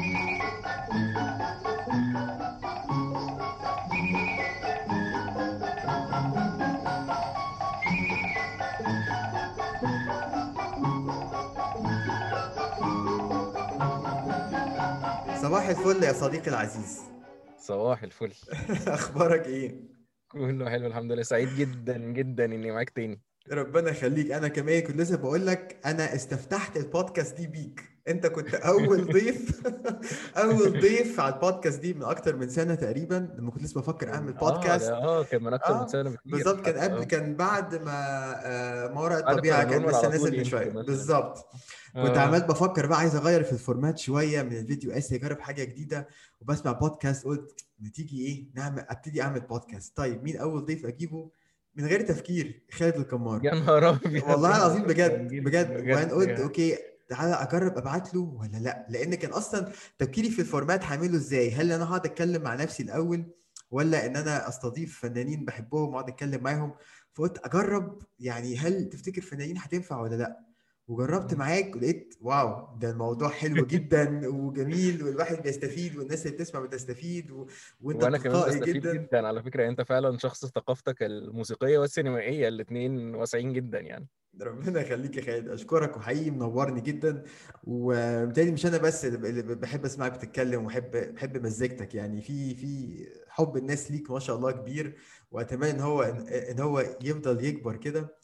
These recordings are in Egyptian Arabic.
صباح الفل يا صديقي العزيز صباح الفل اخبارك ايه كله حلو الحمد لله سعيد جدا جدا اني معاك تاني ربنا يخليك انا كمان كنت لسه بقول لك انا استفتحت البودكاست دي بيك انت كنت اول ضيف اول ضيف على البودكاست دي من اكتر من سنه تقريبا لما كنت لسه بفكر اعمل بودكاست اه اه كان من اكتر آه، من سنه بكتير بالظبط كان حتى، قبل آه. كان بعد ما آه، ما وراء بعد الطبيعه كان البارانورمال لسه على طول نازل من يمكن شويه مثلاً. بالظبط كنت آه. عمال بفكر بقى عايز اغير في الفورمات شويه من الفيديو اسي اجرب حاجه جديده وبسمع بودكاست قلت ما تيجي ايه نعمل ابتدي اعمل بودكاست طيب مين اول ضيف اجيبه من غير تفكير خالد القمار يا نهار ابيض والله العظيم بجد جداً، بجد وبعدين قلت بجد. اوكي تعالى اجرب ابعت له ولا لا لان كان اصلا تفكيري في الفورمات هعمله ازاي هل انا هقعد اتكلم مع نفسي الاول ولا ان انا استضيف فنانين بحبهم واقعد اتكلم معاهم فقلت اجرب يعني هل تفتكر فنانين هتنفع ولا لا وجربت مم. معاك ولقيت واو ده الموضوع حلو جدا وجميل والواحد بيستفيد والناس اللي بتسمع بتستفيد و... وانت وانا كمان تلقائي بستفيد جدا جدا. على فكره انت فعلا شخص ثقافتك الموسيقيه والسينمائيه الاثنين واسعين جدا يعني ربنا يخليك يا خالد اشكرك وحقيقي منورني جدا وبالتالي مش انا بس اللي اللي بحب اسمعك بتتكلم وبحب بحب مزيكتك يعني في في حب الناس ليك ما شاء الله كبير واتمنى ان هو ان هو يفضل يكبر كده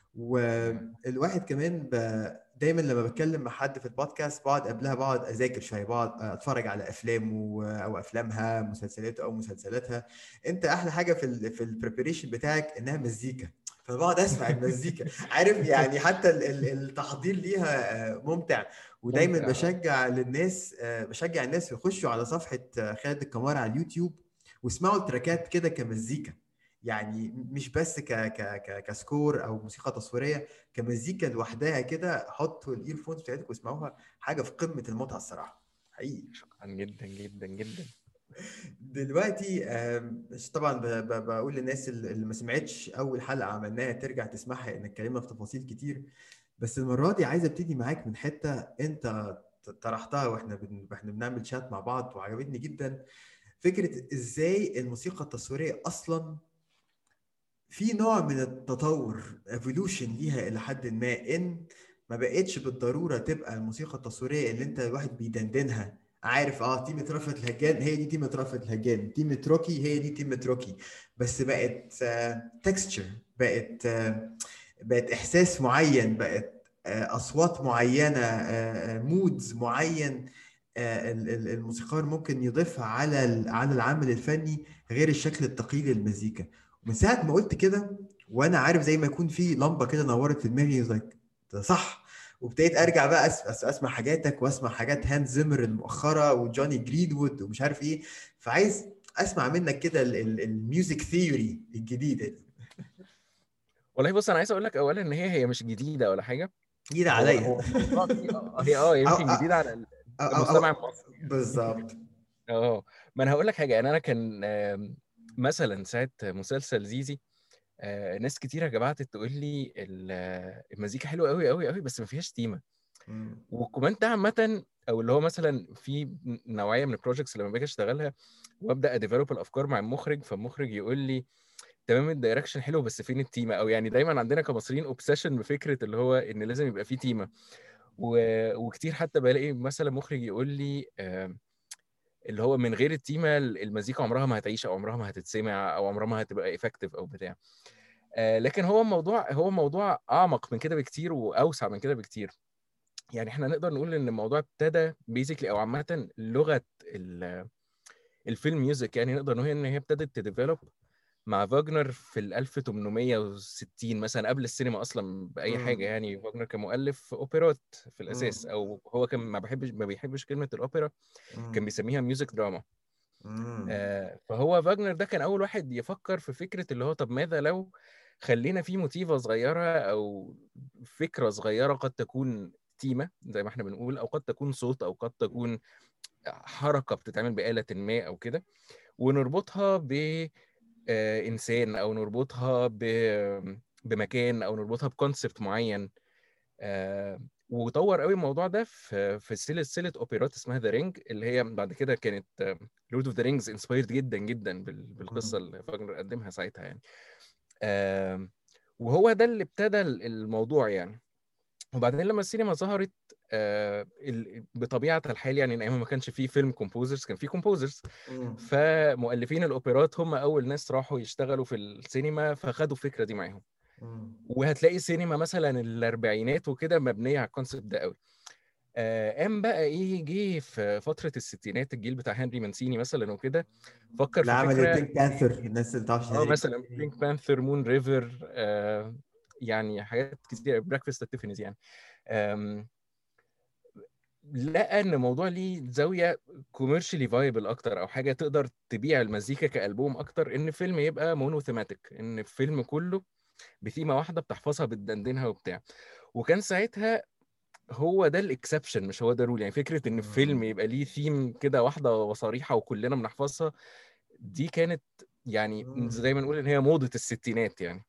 والواحد كمان ب... دايما لما بتكلم مع حد في البودكاست بقعد قبلها بقعد اذاكر شويه بقعد اتفرج على افلامه او افلامها مسلسلاته او مسلسلاتها انت احلى حاجه في ال في البريبريشن بتاعك انها مزيكا فبقعد اسمع المزيكا عارف يعني حتى ال- ال- التحضير ليها آه، ممتع ودايما ممتع. بشجع للناس آه، بشجع الناس يخشوا على صفحه آه، خالد الكمار على اليوتيوب واسمعوا التراكات كده كمزيكا يعني مش بس ك ك ك كسكور او موسيقى تصويريه كمزيكا لوحدها كده حطوا الايرفونز بتاعتكم واسمعوها حاجه في قمه المتعه الصراحه حقيقي شكرا جدا جدا جدا دلوقتي آم، مش طبعا ب- ب- بقول للناس اللي اللي ما سمعتش اول حلقه عملناها ترجع تسمعها لان اتكلمنا في تفاصيل كتير بس المره دي عايز ابتدي معاك من حته انت ط- طرحتها واحنا بن... واحنا بنعمل شات مع بعض وعجبتني جدا فكره ازاي الموسيقى التصويريه اصلا في نوع من التطور ايفولوشن ليها الى حد ما ان ما بقتش بالضروره تبقى الموسيقى التصويريه اللي انت الواحد بيدندنها عارف اه تيمة رأفت الهجان هي دي تيمة رأفت الهجان تيمة روكي هي دي تيمة روكي بس بقت تكستشر بقت آه، بقت احساس معين بقت آه، اصوات معينه مودز معين آه، ال- ال- الموسيقار ممكن يضيفها على ال- على العمل الفني غير الشكل التقليدي للمزيكا ومن ساعه ما قلت كده وانا عارف زي ما يكون في لمبه كده نورت في دماغي like ده صح وابتديت ارجع بقى أس- أس- اسمع حاجاتك واسمع حاجات هانز زيمر المؤخره وجوني جرينوود ومش عارف ايه فعايز اسمع منك كده الميوزك ثيوري الجديده دي والله بص انا عايز اقول لك اولا ان هي هي مش جديده ولا حاجه جديده هو- عليا هو الموضوع فيه- آه، هي اه يمكن أو- جديده على ال- أو- أو- المستمع أو- المصري بالظبط اه ما انا هقول لك حاجه يعني انا كان آم، مثلا ساعه مسلسل زيزي آه، ناس كتيره جماعه تقول لي ال- آه، المزيكا حلوه قوي قوي قوي بس ما فيهاش تيمه مم. والكومنت ده عامه او اللي هو مثلا في نوعيه من البروجكتس لما باجي اشتغلها وابدا اديفلوب الافكار مع المخرج فالمخرج يقول لي تمام الدايركشن حلو بس فين التيمه او يعني دايما عندنا كمصريين اوبسيشن بفكره اللي هو ان لازم يبقى فيه تيمه و... وكتير حتى بلاقي مثلا مخرج يقول لي آه، اللي هو من غير التيمه المزيكا عمرها ما هتعيش او عمرها ما هتتسمع او عمرها ما هتبقى افكتيف او بتاع آه، لكن هو الموضوع هو موضوع اعمق من كده بكتير واوسع من كده بكتير يعني احنا نقدر نقول ان الموضوع ابتدى بيزيكلي او عامه لغه ال- الفيلم ميوزك يعني نقدر نقول ان هي ابتدت تديفلوب مع فاجنر في ال 1860 مثلا قبل السينما اصلا باي مم. حاجه يعني فاجنر كان مؤلف اوبرات في الاساس مم. او هو كان ما بيحبش ما بيحبش كلمه الاوبرا كان مم. بيسميها ميوزك دراما مم. آه، فهو فاجنر ده كان اول واحد يفكر في فكره اللي هو طب ماذا لو خلينا في موتيفه صغيره او فكره صغيره قد تكون تيمه زي ما احنا بنقول او قد تكون صوت او قد تكون حركه بتتعمل بآلة ما او كده ونربطها بإنسان او نربطها ب- بمكان او نربطها بكونسبت معين آه، وطور قوي الموضوع ده في في سلسله اوبرات اسمها ذا رينج اللي هي بعد كده كانت لورد اوف ذا رينجز انسبايرد جدا جدا بال- بالقصه اللي فاجنر قدمها ساعتها يعني آم، وهو ده اللي ابتدى ال- الموضوع يعني وبعدين لما السينما ظهرت آه، ال- بطبيعه الحال يعني ان ايام ما كانش فيه فيلم كومبوزرز كان فيه كومبوزرز مم. فمؤلفين الاوبرات هم اول ناس راحوا يشتغلوا في السينما فخدوا الفكره دي معاهم مم. وهتلاقي سينما مثلا الاربعينات وكده مبنيه على الكونسيبت ده قوي آه، قام بقى ايه جه في فتره الستينات الجيل بتاع هنري مانسيني مثلا وكده فكر اللي في عمل فكره بينك بانثر الناس اللي تعرفش اه مثلا بينك بانثر مون ريفر آه يعني حاجات كتير بريكفاست تيفنيز يعني آم، لقى ان الموضوع ليه زاويه كوميرشالي فايبل اكتر او حاجه تقدر تبيع المزيكا كالبوم اكتر ان فيلم يبقى مونوثيماتيك ان الفيلم كله بثيمه واحده بتحفظها بتدندنها وبتاع وكان ساعتها هو ده الاكسبشن مش هو ده الرول يعني فكره ان الفيلم مم. يبقى ليه ثيم كده واحده وصريحه وكلنا بنحفظها دي كانت يعني مم. زي ما نقول ان هي موضه الستينات يعني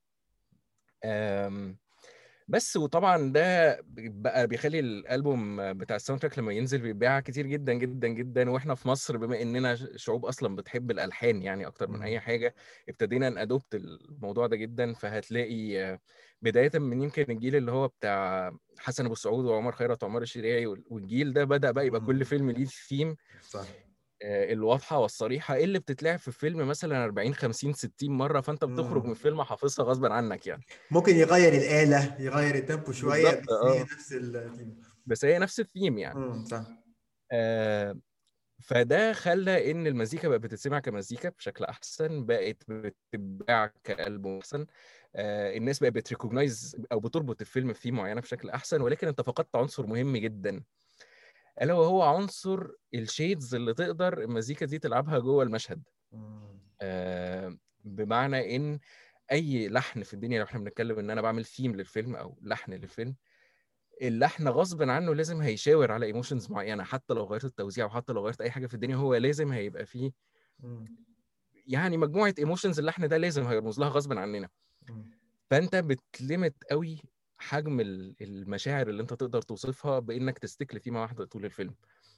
أم، بس وطبعا ده بقى بيخلي الالبوم بتاع الساوند تراك لما ينزل بيتباع كتير جدا جدا جدا واحنا في مصر بما اننا شعوب اصلا بتحب الالحان يعني اكتر من اي مم. حاجه ابتدينا نادوبت الموضوع ده جدا فهتلاقي آه، بدايه من يمكن الجيل اللي هو بتاع حسن ابو سعود وعمر خيرت وعمر الشريعي وال- والجيل ده بدا بقى يبقى كل مم. فيلم ليه ثيم صح الواضحه والصريحه اللي بتتلعب في فيلم مثلا 40 50 60 مره فانت بتخرج من مم. الفيلم حافظها غصبا عنك يعني ممكن يغير الآلة يغير التيمبو شوية بالظبط بس هي اه نفس التيم بس هي نفس الثيم يعني امم صح آه فده خلى ان المزيكا بقت بتتسمع كمزيكا بشكل احسن بقت بتتباع كالبوم احسن آه الناس بقت بتريكوجنايز او بتربط الفيلم بثيم معينه بشكل احسن ولكن انت فقدت عنصر مهم جدا الا وهو عنصر الشيدز اللي تقدر المزيكا دي تلعبها جوه المشهد مم. آه بمعنى ان اي لحن في الدنيا لو احنا بنتكلم ان انا بعمل ثيم للفيلم او لحن للفيلم اللحن غصب عنه لازم هيشاور على ايموشنز معينه حتى لو غيرت التوزيع وحتى لو غيرت اي حاجه في الدنيا هو لازم هيبقى فيه مم. يعني مجموعه ايموشنز اللحن ده لازم هيرمز لها غصب عننا مم. فانت بتلمت قوي حجم ال- المشاعر اللي انت تقدر توصفها بانك تستكل فيما واحده طول الفيلم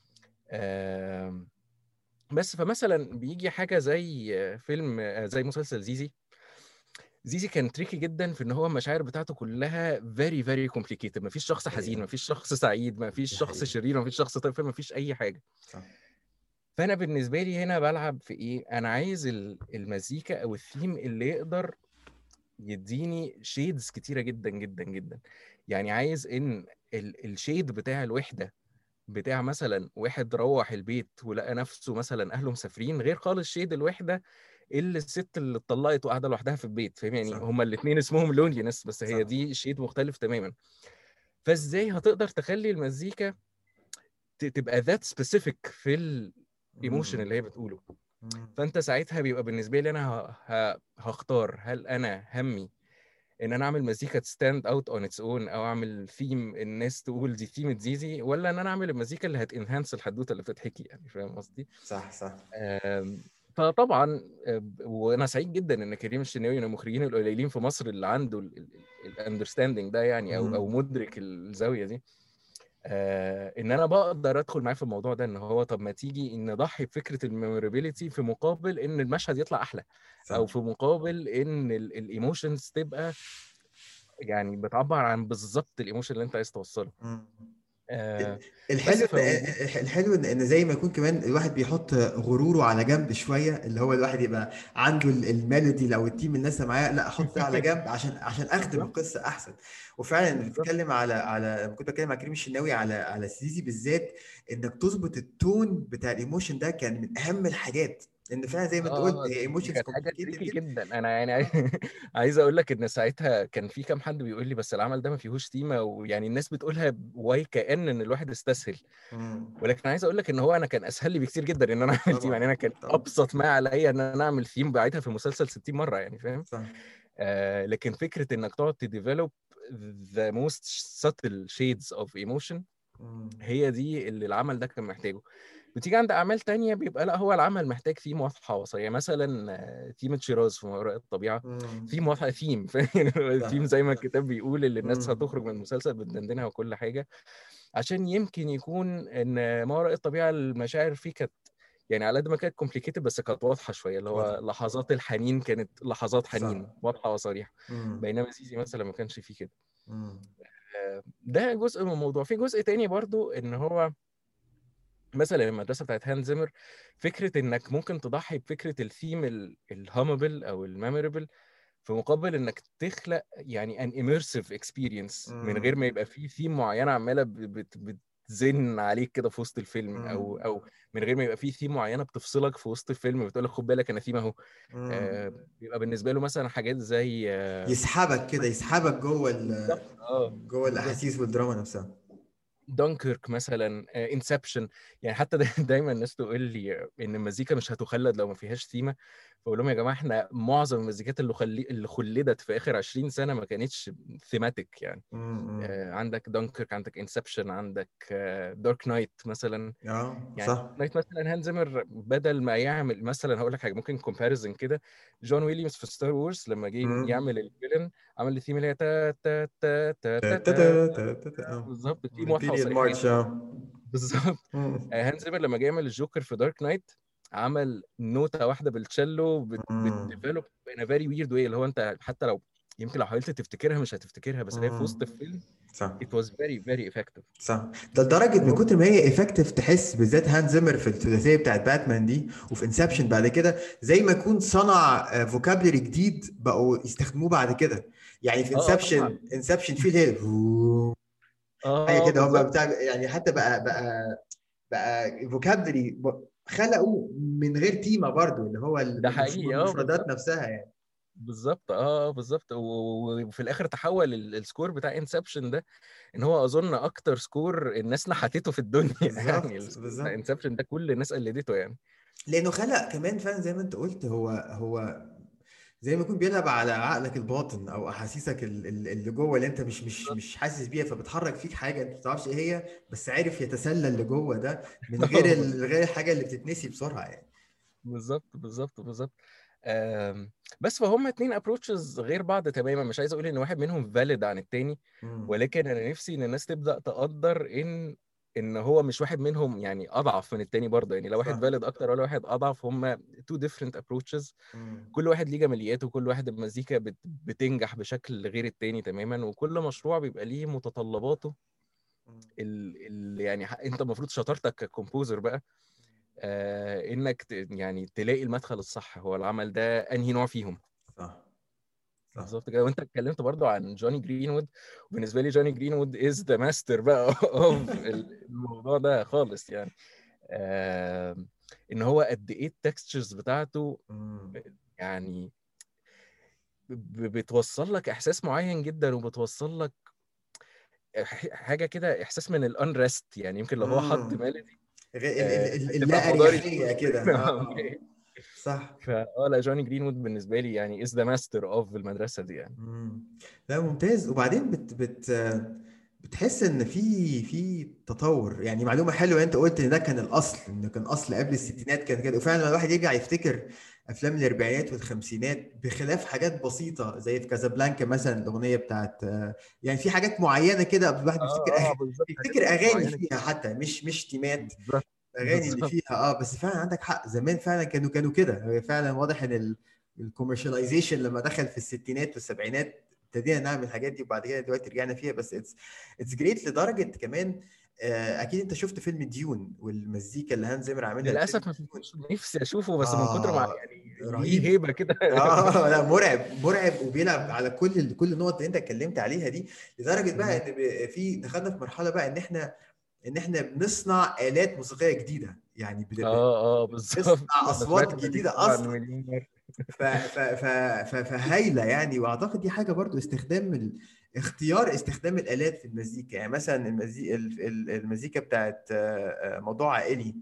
آم، بس فمثلا بيجي حاجه زي فيلم زي مسلسل زيزي زيزي كان تريكي جدا في ان هو المشاعر بتاعته كلها فيري فيري كومبليكيتد مفيش شخص حزين حقيقة. مفيش شخص سعيد مفيش دي شخص حقيقة. شرير مفيش شخص طيب مفيش اي حاجه صح فانا بالنسبه لي هنا بلعب في ايه انا عايز ال- المزيكا او الثيم اللي يقدر يديني شيدز كتيره جدا جدا جدا يعني عايز ان الشيد بتاع الوحده بتاع مثلا واحد روح البيت ولقى نفسه مثلا اهله مسافرين غير خالص شيد الوحده اللي الست اللي اتطلقت وقاعده لوحدها في البيت فاهم يعني صح. هما الاثنين اسمهم لونلينس بس هي صح. دي شيد مختلف تماما فازاي هتقدر تخلي المزيكا ت- تبقى ذات سبيسيفيك في الايموشن اللي هي بتقوله مم. فانت ساعتها بيبقى بالنسبه لي انا ه- ه- هختار هل انا همي ان انا اعمل مزيكا ستاند اوت اون اتس اون او اعمل ثيم الناس تقول دي ثيم زيزي ولا ان انا اعمل المزيكا اللي هتنهانس الحدوته اللي بتتحكي يعني فاهم قصدي؟ صح صح آم، فطبعا آم، وانا سعيد جدا ان كريم الشناوي من المخرجين القليلين في مصر اللي عنده الاندرستاندنج ده يعني او او مم. مدرك الزاويه دي آه ان انا بقدر ادخل معاه في الموضوع ده ان هو طب ما تيجي نضحي بفكره الميمورابيلتي في مقابل ان المشهد يطلع احلى او صح في مقابل ان الايموشنز تبقى يعني بتعبر عن بالظبط الايموشن اللي انت عايز توصله مم. آه الحلو بس إن فوجود الحلو ان إن زي ما يكون كمان الواحد بيحط غروره على جنب شويه اللي هو الواحد يبقى عنده ال- الميلودي او التيم الناس اللي معاه لا احط ده على جنب عشان عشان اخدم بالظبط القصه احسن وفعلا بالظبط بتتكلم على على لما كنت بتكلم مع كريم الشناوي على على سيزي بالذات انك تظبط التون بتاع الايموشن ده كان من اهم الحاجات لان فعلا زي ما انت قلت اه هي دي ايموشنز كانت حاجه كومبليكيتد تريكي جدا جدا انا يعني عايز عايز اقول لك ان ساعتها كان في كام حد بيقول لي بس العمل ده ما فيهوش تيمه ويعني الناس بتقولها واي كأن ان الواحد استسهل مم. ولكن عايز اقول لك ان هو انا كان اسهل لي بكتير جدا ان انا اعمل تيم يعني طبعا انا كان طبعا ابسط ما عليا ان انا اعمل ثيم بعيدها في المسلسل 60 مره يعني فاهم صح آه لكن فكره انك تقعد تديفلوب the most subtle shades of emotion مم. هي دي اللي العمل ده كان محتاجه بتيجي عند اعمال تانية بيبقى لا هو العمل محتاج ثيم واضحه وصريحه يعني مثلا ثيم شيراز في ما وراء الطبيعه مم. ثيم واضحه ثيم ثيم زي ما الكتاب بيقول اللي الناس مم. هتخرج من المسلسل بتدندنها وكل حاجه عشان يمكن يكون ان ما وراء الطبيعه المشاعر فيه كانت يعني على قد ما كانت كومبليكيتد بس كانت واضحه شويه اللي هو واضحة. لحظات الحنين كانت لحظات حنين صح. واضحه وصريحه مم. بينما زيزي مثلا ما كانش فيه كده مم. ده جزء من الموضوع في جزء تاني برضو ان هو مثلا المدرسه بتاعت هانز زيمر فكره انك ممكن تضحي بفكره الثيم الهامبل او الميموربل في مقابل انك تخلق يعني ان immersive experience من غير ما يبقى فيه ثيم معينه عماله بت بتزن عليك كده في وسط الفيلم او او من غير ما يبقى فيه ثيم معينه بتفصلك في وسط الفيلم بتقول لك خد بالك انا ثيم اهو آه بيبقى بالنسبه له مثلا حاجات زي آه يسحبك كده يسحبك جوه اه جوه الاحاسيس والدراما نفسها دونكيرك مثلا انسبشن يعني حتى دايما الناس تقول لي ان المزيكا مش هتخلد لو ما فيهاش ثيمه فاقول لهم يا جماعه احنا معظم المزيكات اللي خلي اللي خلدت في اخر 20 سنه ما كانتش ثيماتيك يعني آه عندك دونكيرك عندك انسبشن عندك دارك نايت مثلا اه يعني صح نايت مثلا هانز زيمر بدل ما يعمل مثلا هقول لك حاجه ممكن كومباريزن كده جون ويليامز في ستار وورز لما جه يعمل الفيلن عمل الثيم اللي هي تا تا تا تا تا بالظبط ثيم واضحه بالظبط هانز زيمر لما جه يعمل الجوكر في دارك نايت عمل نوتة واحدة بالتشيلو بتديفلوب in a very weird way اللي هو انت حتى لو يمكن لو حاولت تفتكرها مش هتفتكرها بس هي في وسط الفيلم صح it was very very effective صح ده لدرجه من كتر ما هي افكتيف تحس بالذات هانز زيمر في الثلاثيه بتاعت باتمان دي وفي انسبشن بعد كده زي ما يكون صنع فوكابلري جديد بقوا يستخدموه بعد كده يعني في انسبشن انسبشن في اللي حاجه كده هو بتاع يعني حتى بقى بقى بقى فوكابلري خلقوا من غير تيمه برضو اللي هو ده حقيقي المفردات نفسها يعني بالظبط اه بالظبط وفي الاخر تحول السكور بتاع انسبشن ده ان هو اظن اكتر سكور الناس نحتته في الدنيا يعني بالظبط انسبشن ده كل الناس قلدته يعني لانه خلق كمان فعلا زي ما انت قلت هو هو زي ما يكون بيلعب على عقلك الباطن او احاسيسك اللي جوه اللي انت مش مش مش حاسس بيها فبتحرك فيك حاجه انت ما بتعرفش ايه هي بس عارف يتسلل اللي جوه ده من غير غير الحاجه اللي بتتنسي بسرعه يعني بالظبط بالظبط بالظبط بس فهم اتنين ابروتشز غير بعض تماما مش عايز اقول ان واحد منهم فاليد عن التاني ولكن انا نفسي ان الناس تبدا تقدر ان ان هو مش واحد منهم يعني اضعف من التاني برضه يعني لو واحد فاليد اكتر ولا واحد اضعف هم تو ديفرنت ابروتشز كل واحد ليه جمالياته وكل واحد المزيكا بت بتنجح بشكل غير التاني تماما وكل مشروع بيبقى ليه متطلباته ال يعني انت المفروض شطارتك ككومبوزر بقى آه انك يعني تلاقي المدخل الصح هو العمل ده انهي نوع فيهم صح بالظبط كده وانت اتكلمت برضو عن جوني جرينوود وبالنسبه لي جوني جرينوود از ذا ماستر بقى اوف الموضوع ده خالص يعني آه ان هو قد ايه التكستشرز بتاعته يعني بتوصل لك احساس معين جدا وبتوصل لك حاجه كده احساس من الانرست يعني يمكن لو هو حط ميلودي اللا اريحيه كده صح فاه لا جوني جرينوود بالنسبه لي يعني از ذا ماستر اوف المدرسه دي يعني لا ممتاز وبعدين بت بت بتحس ان في في تطور يعني معلومه حلوه انت قلت ان ده كان الاصل انه كان اصل قبل الستينات كان كده وفعلا لما الواحد يرجع يفتكر افلام الاربعينات والخمسينات بخلاف حاجات بسيطه زي في كازابلانكا مثلا الاغنيه بتاعت يعني في حاجات معينه كده الواحد بيفتكر آه بيفتكر اغاني فيها حتى مش مش تيمات الاغاني اللي فيها اه بس فعلا عندك حق زمان فعلا كانوا كانوا كده فعلا واضح ان الكوميرشاليزيشن لما دخل في الستينات والسبعينات ابتدينا نعمل الحاجات دي وبعد كده دلوقتي رجعنا فيها بس اتس اتس جريت لدرجه كمان اكيد انت شفت فيلم ديون والمزيكا اللي هانز زيمر عاملها للاسف ما نفسي اشوفه بس آه من كتر ما يعني رهيب هيبه كده اه لا مرعب مرعب وبيلعب على كل كل النقط اللي انت اتكلمت عليها دي لدرجه بقى ان في دخلنا في مرحله بقى ان احنا ان احنا بنصنع الات موسيقيه جديده يعني اه اه بالظبط بنصنع اصوات جديده اصلا ف ف ف ف فهايله يعني واعتقد دي حاجه برضو استخدام ال... اختيار استخدام الالات في المزيكا يعني مثلا المزيكا المزيكا بتاعت موضوع عائلي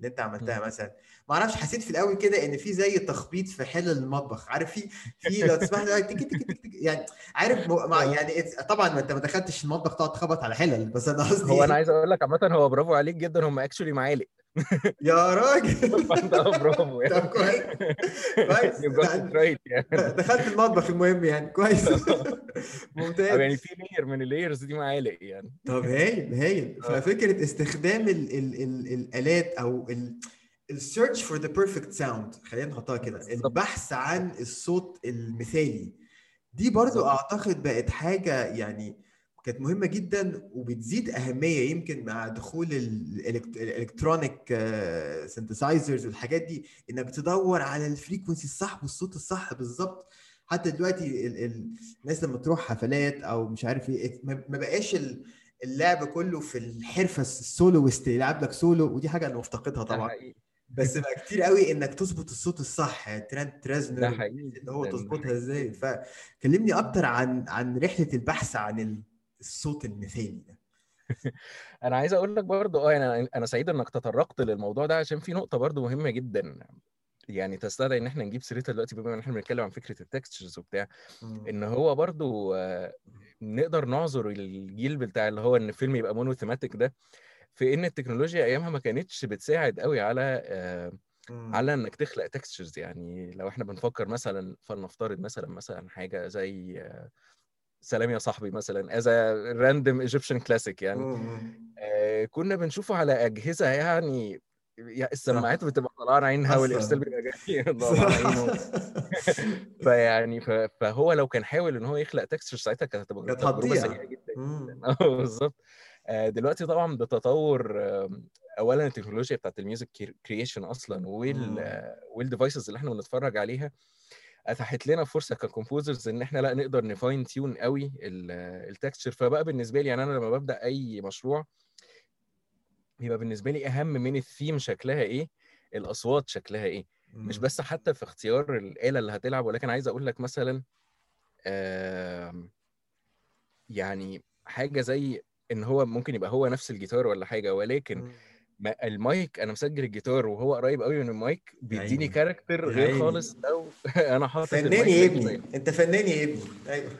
اللي انت عملتها مم. مثلا ما اعرفش حسيت في الاول كده ان في زي تخبيط في حل المطبخ عارف في في لو تسمح لي تك تك تك تك يعني عارف م- مع يعني it's- طبعا ما انت ما دخلتش المطبخ تقعد تخبط على حلل بس انا قصدي هو انا إيه؟ عايز اقول لك عامه هو برافو عليك جدا هم اكشولي معالق يا راجل فانت اه برافو يعني طب كويس كويس You got it right يعني دخلت المطبخ المهم يعني كويس او ممتاز يعني في لاير من اللايرز دي معالق يعني طب هايل هايل آه. ففكره استخدام ال ال ال الالات او ال السيرش فور ذا بيرفكت ساوند خلينا نحطها كده بالظبط. البحث عن الصوت المثالي دي برضو بالظبط. اعتقد بقت حاجه يعني كانت مهمه جدا وبتزيد اهميه يمكن مع دخول الالكترونيك سنتسايزرز والحاجات دي انك تدور على الفريكونسي الصح والصوت الصح بالظبط حتى دلوقتي ال ال الناس لما تروح حفلات او مش عارف ايه ما ما بقاش ال- اللعب كله في الحرفه السولوست يلعب لك سولو ودي حاجه انا مفتقدها ده طبعا حقيقي بس بقى كتير قوي انك تظبط الصوت الصح يعني ترند ده ترازنر حقيقي اللي هو جداً، ده تظبطها ازاي فكلمني اكتر عن عن رحله البحث عن ال- الصوت المثالي ده انا عايز اقول لك برضو اه انا انا سعيد انك تطرقت للموضوع ده عشان في نقطه برضو مهمه جدا يعني تستدعي ان احنا نجيب سيرتها دلوقتي بما ان احنا بنتكلم عن فكره التكستشرز وبتاع ان هو برضو آه، نقدر نعذر الجيل بتاع اللي هو ان الفيلم يبقى مونوثيماتيك ده في ان التكنولوجيا ايامها ما كانتش بتساعد قوي على آه، مم. على انك تخلق تكستشرز يعني لو احنا بنفكر مثلا فلنفترض مثلا مثلا حاجه زي آه، سلام يا صاحبي مثلا از راندوم ايجيبشن كلاسيك يعني مم. آه، كنا بنشوفه على اجهزه يعني يا السماعات بتبقى طالعه عينها أصلاً. والارسال بيبقى جاي طالعه عينه فيعني ف- فهو لو كان حاول ان هو يخلق تكستشر ساعتها كانت هتبقى كانت تجربه هتضيع. سيئه جدا مم. اه بالظبط آه، دلوقتي طبعا بتطور آم، اولا التكنولوجيا بتاعت الميوزك كرييشن اصلا وال مم. والديفايسز اللي احنا بنتفرج عليها اتاحت لنا فرصه ككومبوزرز ان احنا لا نقدر نفاين تيون قوي التكستشر فبقى بالنسبه لي يعني انا لما ببدا اي مشروع بيبقى بالنسبه لي اهم من الثيم شكلها ايه الاصوات شكلها ايه مش مم. بس حتى في اختيار الآلة اللي هتلعب ولكن عايز اقول لك مثلا آم، يعني حاجة زي ان هو ممكن يبقى هو نفس الجيتار ولا حاجة ولكن مم. ما المايك انا مسجل الجيتار وهو قريب قوي من المايك بيديني عيني. كاركتر يا غير عيني. خالص لو انا حاطط فنان المايك يا بعيد ابني انت فنان يا ابني ايوه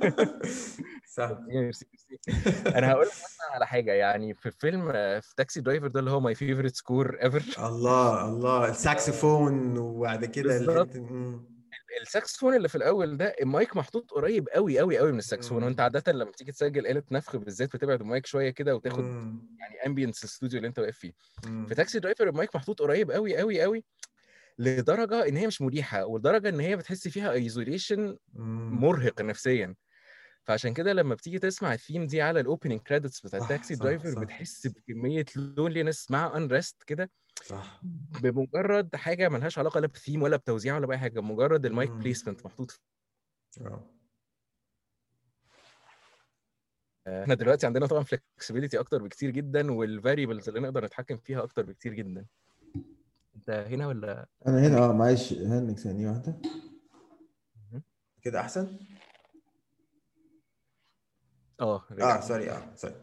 صح ميرسي ميرسي انا هقول لك مثلا على حاجه يعني في فيلم آه، في تاكسي درايفر ده اللي هو ماي فيفورت سكور ايفر الله الله الساكسفون وبعد كده بالظبط. الحتة- مم. الساكسفون اللي في الاول ده المايك محطوط قريب قوي قوي قوي من الساكسفون مم. وانت عاده لما تيجي تسجل آلة نفخ بالذات بتبعد المايك شويه كده وتاخد مم. يعني امبينس الاستوديو اللي انت واقف فيه مم. في تاكسي درايفر المايك محطوط قريب قوي قوي قوي لدرجه ان هي مش مريحه ولدرجه ان هي بتحس فيها ايزوليشن مم. مرهق نفسيا فعشان كده لما بتيجي تسمع الثيم دي على الاوبننج كريدتس بتاع صح، تاكسي صح، درايفر صح. بتحس بكميه لونلينس مع انرست كده صح بمجرد حاجه ملهاش علاقه لا بثيم ولا بتوزيع ولا باي حاجه مجرد المايك مم. بليسمنت محطوط آه. احنا دلوقتي عندنا طبعا فلكسبيليتي اكتر بكتير جدا والفاريبلز اللي نقدر نتحكم فيها اكتر بكتير جدا انت هنا ولا انا هنا اه معلش هنك ثانيه واحده كده احسن اه اه رجعت. سوري اه سوري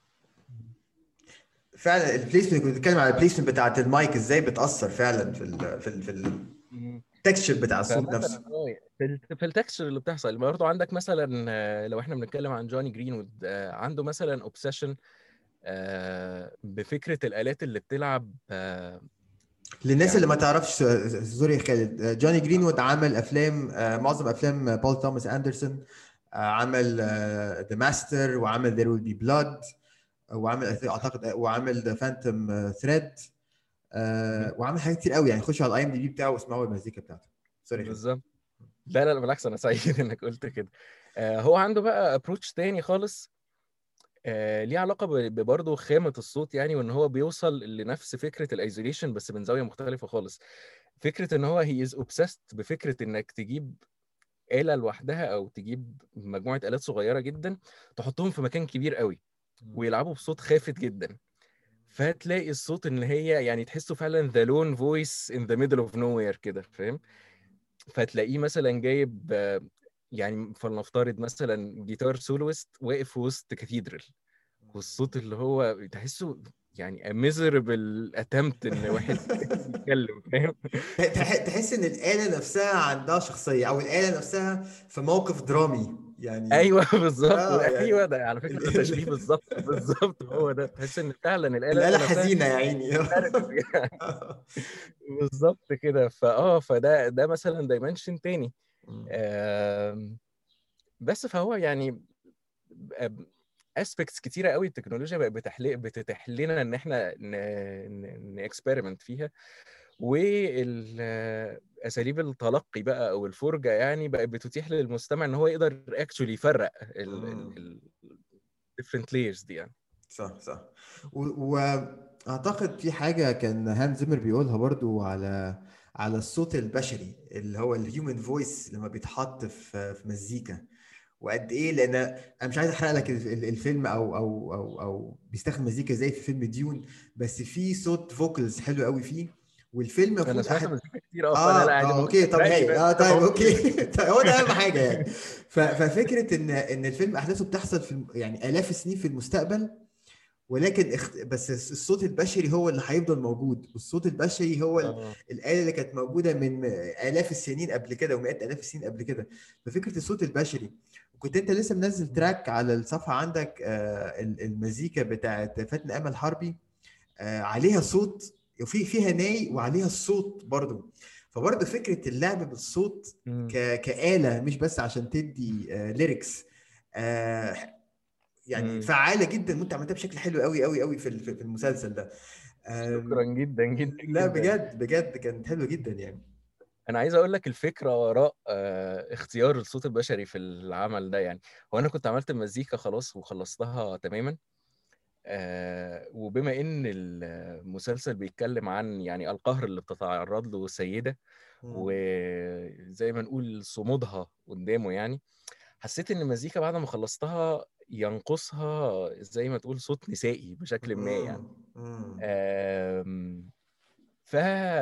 فعلا البليسمنت كنت بتتكلم على البليسمنت بتاعت المايك ازاي بتاثر فعلا في ال في ال في مم. التكستشر بتاع الصوت فمثلا نفسه اه في ال- في التكستشر اللي بتحصل برضه عندك مثلا آه، لو احنا بنتكلم عن جوني جرينوود آه، عنده مثلا اوبسيشن بفكره الالات اللي بتلعب آه، للناس يعني- اللي ما تعرفش سوري يا خالد جوني جرينوود عمل افلام آه، معظم افلام بول توماس اندرسون آه، عمل ذا ماستر وعمل ذير ويل بي بلاد وعمل اعتقد وعمل ذا فانتوم ثريد وعمل حاجات كتير قوي يعني خشوا على الاي ام دي بي بتاعه واسمعوا المزيكا بتاعته سوري يا خالد. بالظبط لا لا بالعكس انا سعيد انك قلت كده آه، هو عنده بقى ابروتش تاني خالص آه، ليه علاقه ب- ببرضه خامه الصوت يعني وان هو بيوصل لنفس فكره الايزوليشن بس من زاويه مختلفه خالص فكره ان هو هي از اوبسست بفكره انك تجيب آلة لوحدها او تجيب مجموعه آلات صغيره جدا تحطهم في مكان كبير قوي ويلعبوا بصوت خافت جدا فتلاقي الصوت ان هي يعني تحسه فعلا ذا لون فويس ان ذا ميدل اوف نو وير كده فاهم فتلاقيه مثلا جايب آه، يعني فلنفترض مثلا جيتار سولويست واقف في وسط كاثيدرال والصوت اللي هو تحسه يعني ميزربل اتمت ان واحد يتكلم فاهم تح- تحس ان الاله نفسها عندها شخصيه او الاله نفسها في موقف درامي يعني ايوه بالظبط آه، يعني ايوه ده على فكره ال- ده تشبيه بالظبط بالظبط هو ده تحس ان فعلا الاله الاله نفسها حزينه يا عيني بتعرف يعني بالظبط كده فاه فده ده مثلا دايمنشن تاني آم، بس فهو يعني اسبيكتس كتيره قوي التكنولوجيا بقت بتحل بتتيح لنا ان احنا نكسبيرمنت فيها والاساليب التلقي بقى او الفرجه يعني بقت بتتيح للمستمع ان هو يقدر اكشولي يفرق مم. ال different layers دي يعني صح صح و- واعتقد في حاجه كان هانز زيمر بيقولها برضو على على الصوت البشري اللي هو الهيومن فويس لما بيتحط في في مزيكا وقد ايه لان انا مش عايز احرق لك ال- ال- الفيلم او او او او بيستخدم مزيكا زي في فيلم ديون بس في صوت فوكلز حلو قوي فيه والفيلم انا المفروض سمعت أحد مزيكا كتير اه فانا اه لا عادي اه ممكن اوكي طب تحرق لي هاي بس اه طيب هو اوكي طيب هو ده اهم حاجه يعني ف- ففكره ان ان الفيلم احداثه بتحصل في الم- يعني الاف السنين في المستقبل ولكن اخت... بس الصوت البشري هو اللي هيفضل موجود والصوت البشري هو ال- اه الآلة اللي كانت موجودة من آلاف السنين قبل كده ومئات آلاف السنين قبل كده ففكرة الصوت البشري وكنت انت لسه منزل تراك على الصفحة عندك آه، ال- المزيكا بتاعت فاتن أمل حربي آه، عليها صوت وفي فيها ناي وعليها الصوت برضو فبرضو فكرة اللعب بالصوت مم. ك... كآلة مش بس عشان تدي ليركس يعني مم. فعالة جدا وانت عملتها بشكل حلو قوي قوي قوي في ال- في المسلسل ده شكرا آم، جدا جدا لا جدا بجد بجد كانت حلوة جدا يعني انا عايز اقول لك الفكره وراء آه، اختيار الصوت البشري في العمل ده يعني هو انا كنت عملت المزيكا خلاص وخلصتها تماما آه، وبما ان المسلسل بيتكلم عن يعني القهر اللي بتتعرض له السيده مم. وزي ما نقول صمودها قدامه يعني حسيت ان المزيكا بعد ما خلصتها ينقصها زي ما تقول صوت نسائي بشكل ما يعني مم. آم، ف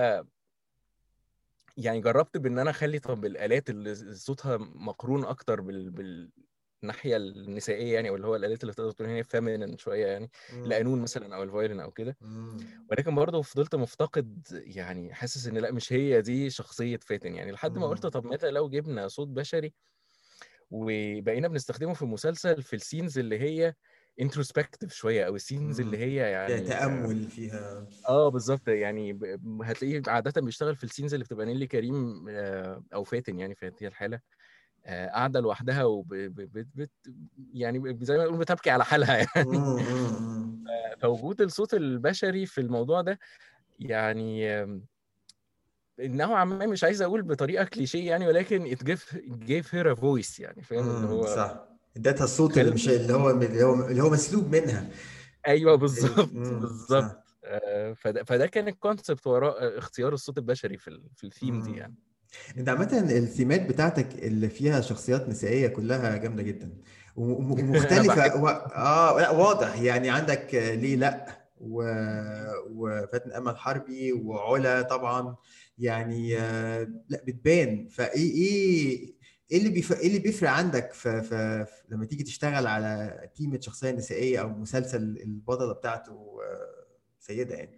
يعني جربت بان انا اخلي طب الالات اللي صوتها مقرون اكتر بال... بالناحيه النسائيه يعني او اللي هو الالات اللي تقدر تقول هي فيمينين شويه يعني مم. القانون مثلا او الفايولين او كده مم. ولكن برضه فضلت مفتقد يعني حاسس ان لا مش هي دي شخصيه فاتن يعني لحد ما قلت مم. طب ماذا لو جبنا صوت بشري وبقينا بنستخدمه في المسلسل في السينز اللي هي انتروسبكتيف شويه او السينز اللي مم. هي فيها يعني آه، تأمل فيها اه بالظبط يعني ب- هتلاقيه عادة بيشتغل في السينز اللي بتبقى نيلي كريم آه، او فاتن يعني في هذه الحالة آه، قاعدة لوحدها وب ب- ب- بت يعني ب- زي ما نقول بتبكي على حالها يعني مم. مم. فوجود الصوت البشري في الموضوع ده يعني آم، نوعا ما مش عايز اقول بطريقة كليشيه يعني ولكن it gave, gave her a voice يعني فاهم اللي مم. هو صح اديتها الصوت اللي مش خل اللي هو اللي هو اللي هو مسلوب منها ايوه ال... بالظبط مم. بالظبط صح آه، فده, فده كان الكونسبت وراء اختيار الصوت البشري في ال- في الثيم دي مم. يعني انت عامة الثيمات بتاعتك اللي فيها شخصيات نسائية كلها جامدة جدا وم- انا ومختلفة بحب و... اه لا واضح يعني عندك آه، ليه لا و... وفاتن امل حربي وعلا طبعا يعني آه، لا بتبان فايه ايه ايه اللي بيف... ايه اللي بيفرق عندك في... في... في لما تيجي تشتغل على تيمة شخصية نسائية او مسلسل البطلة بتاعته آه، سيدة يعني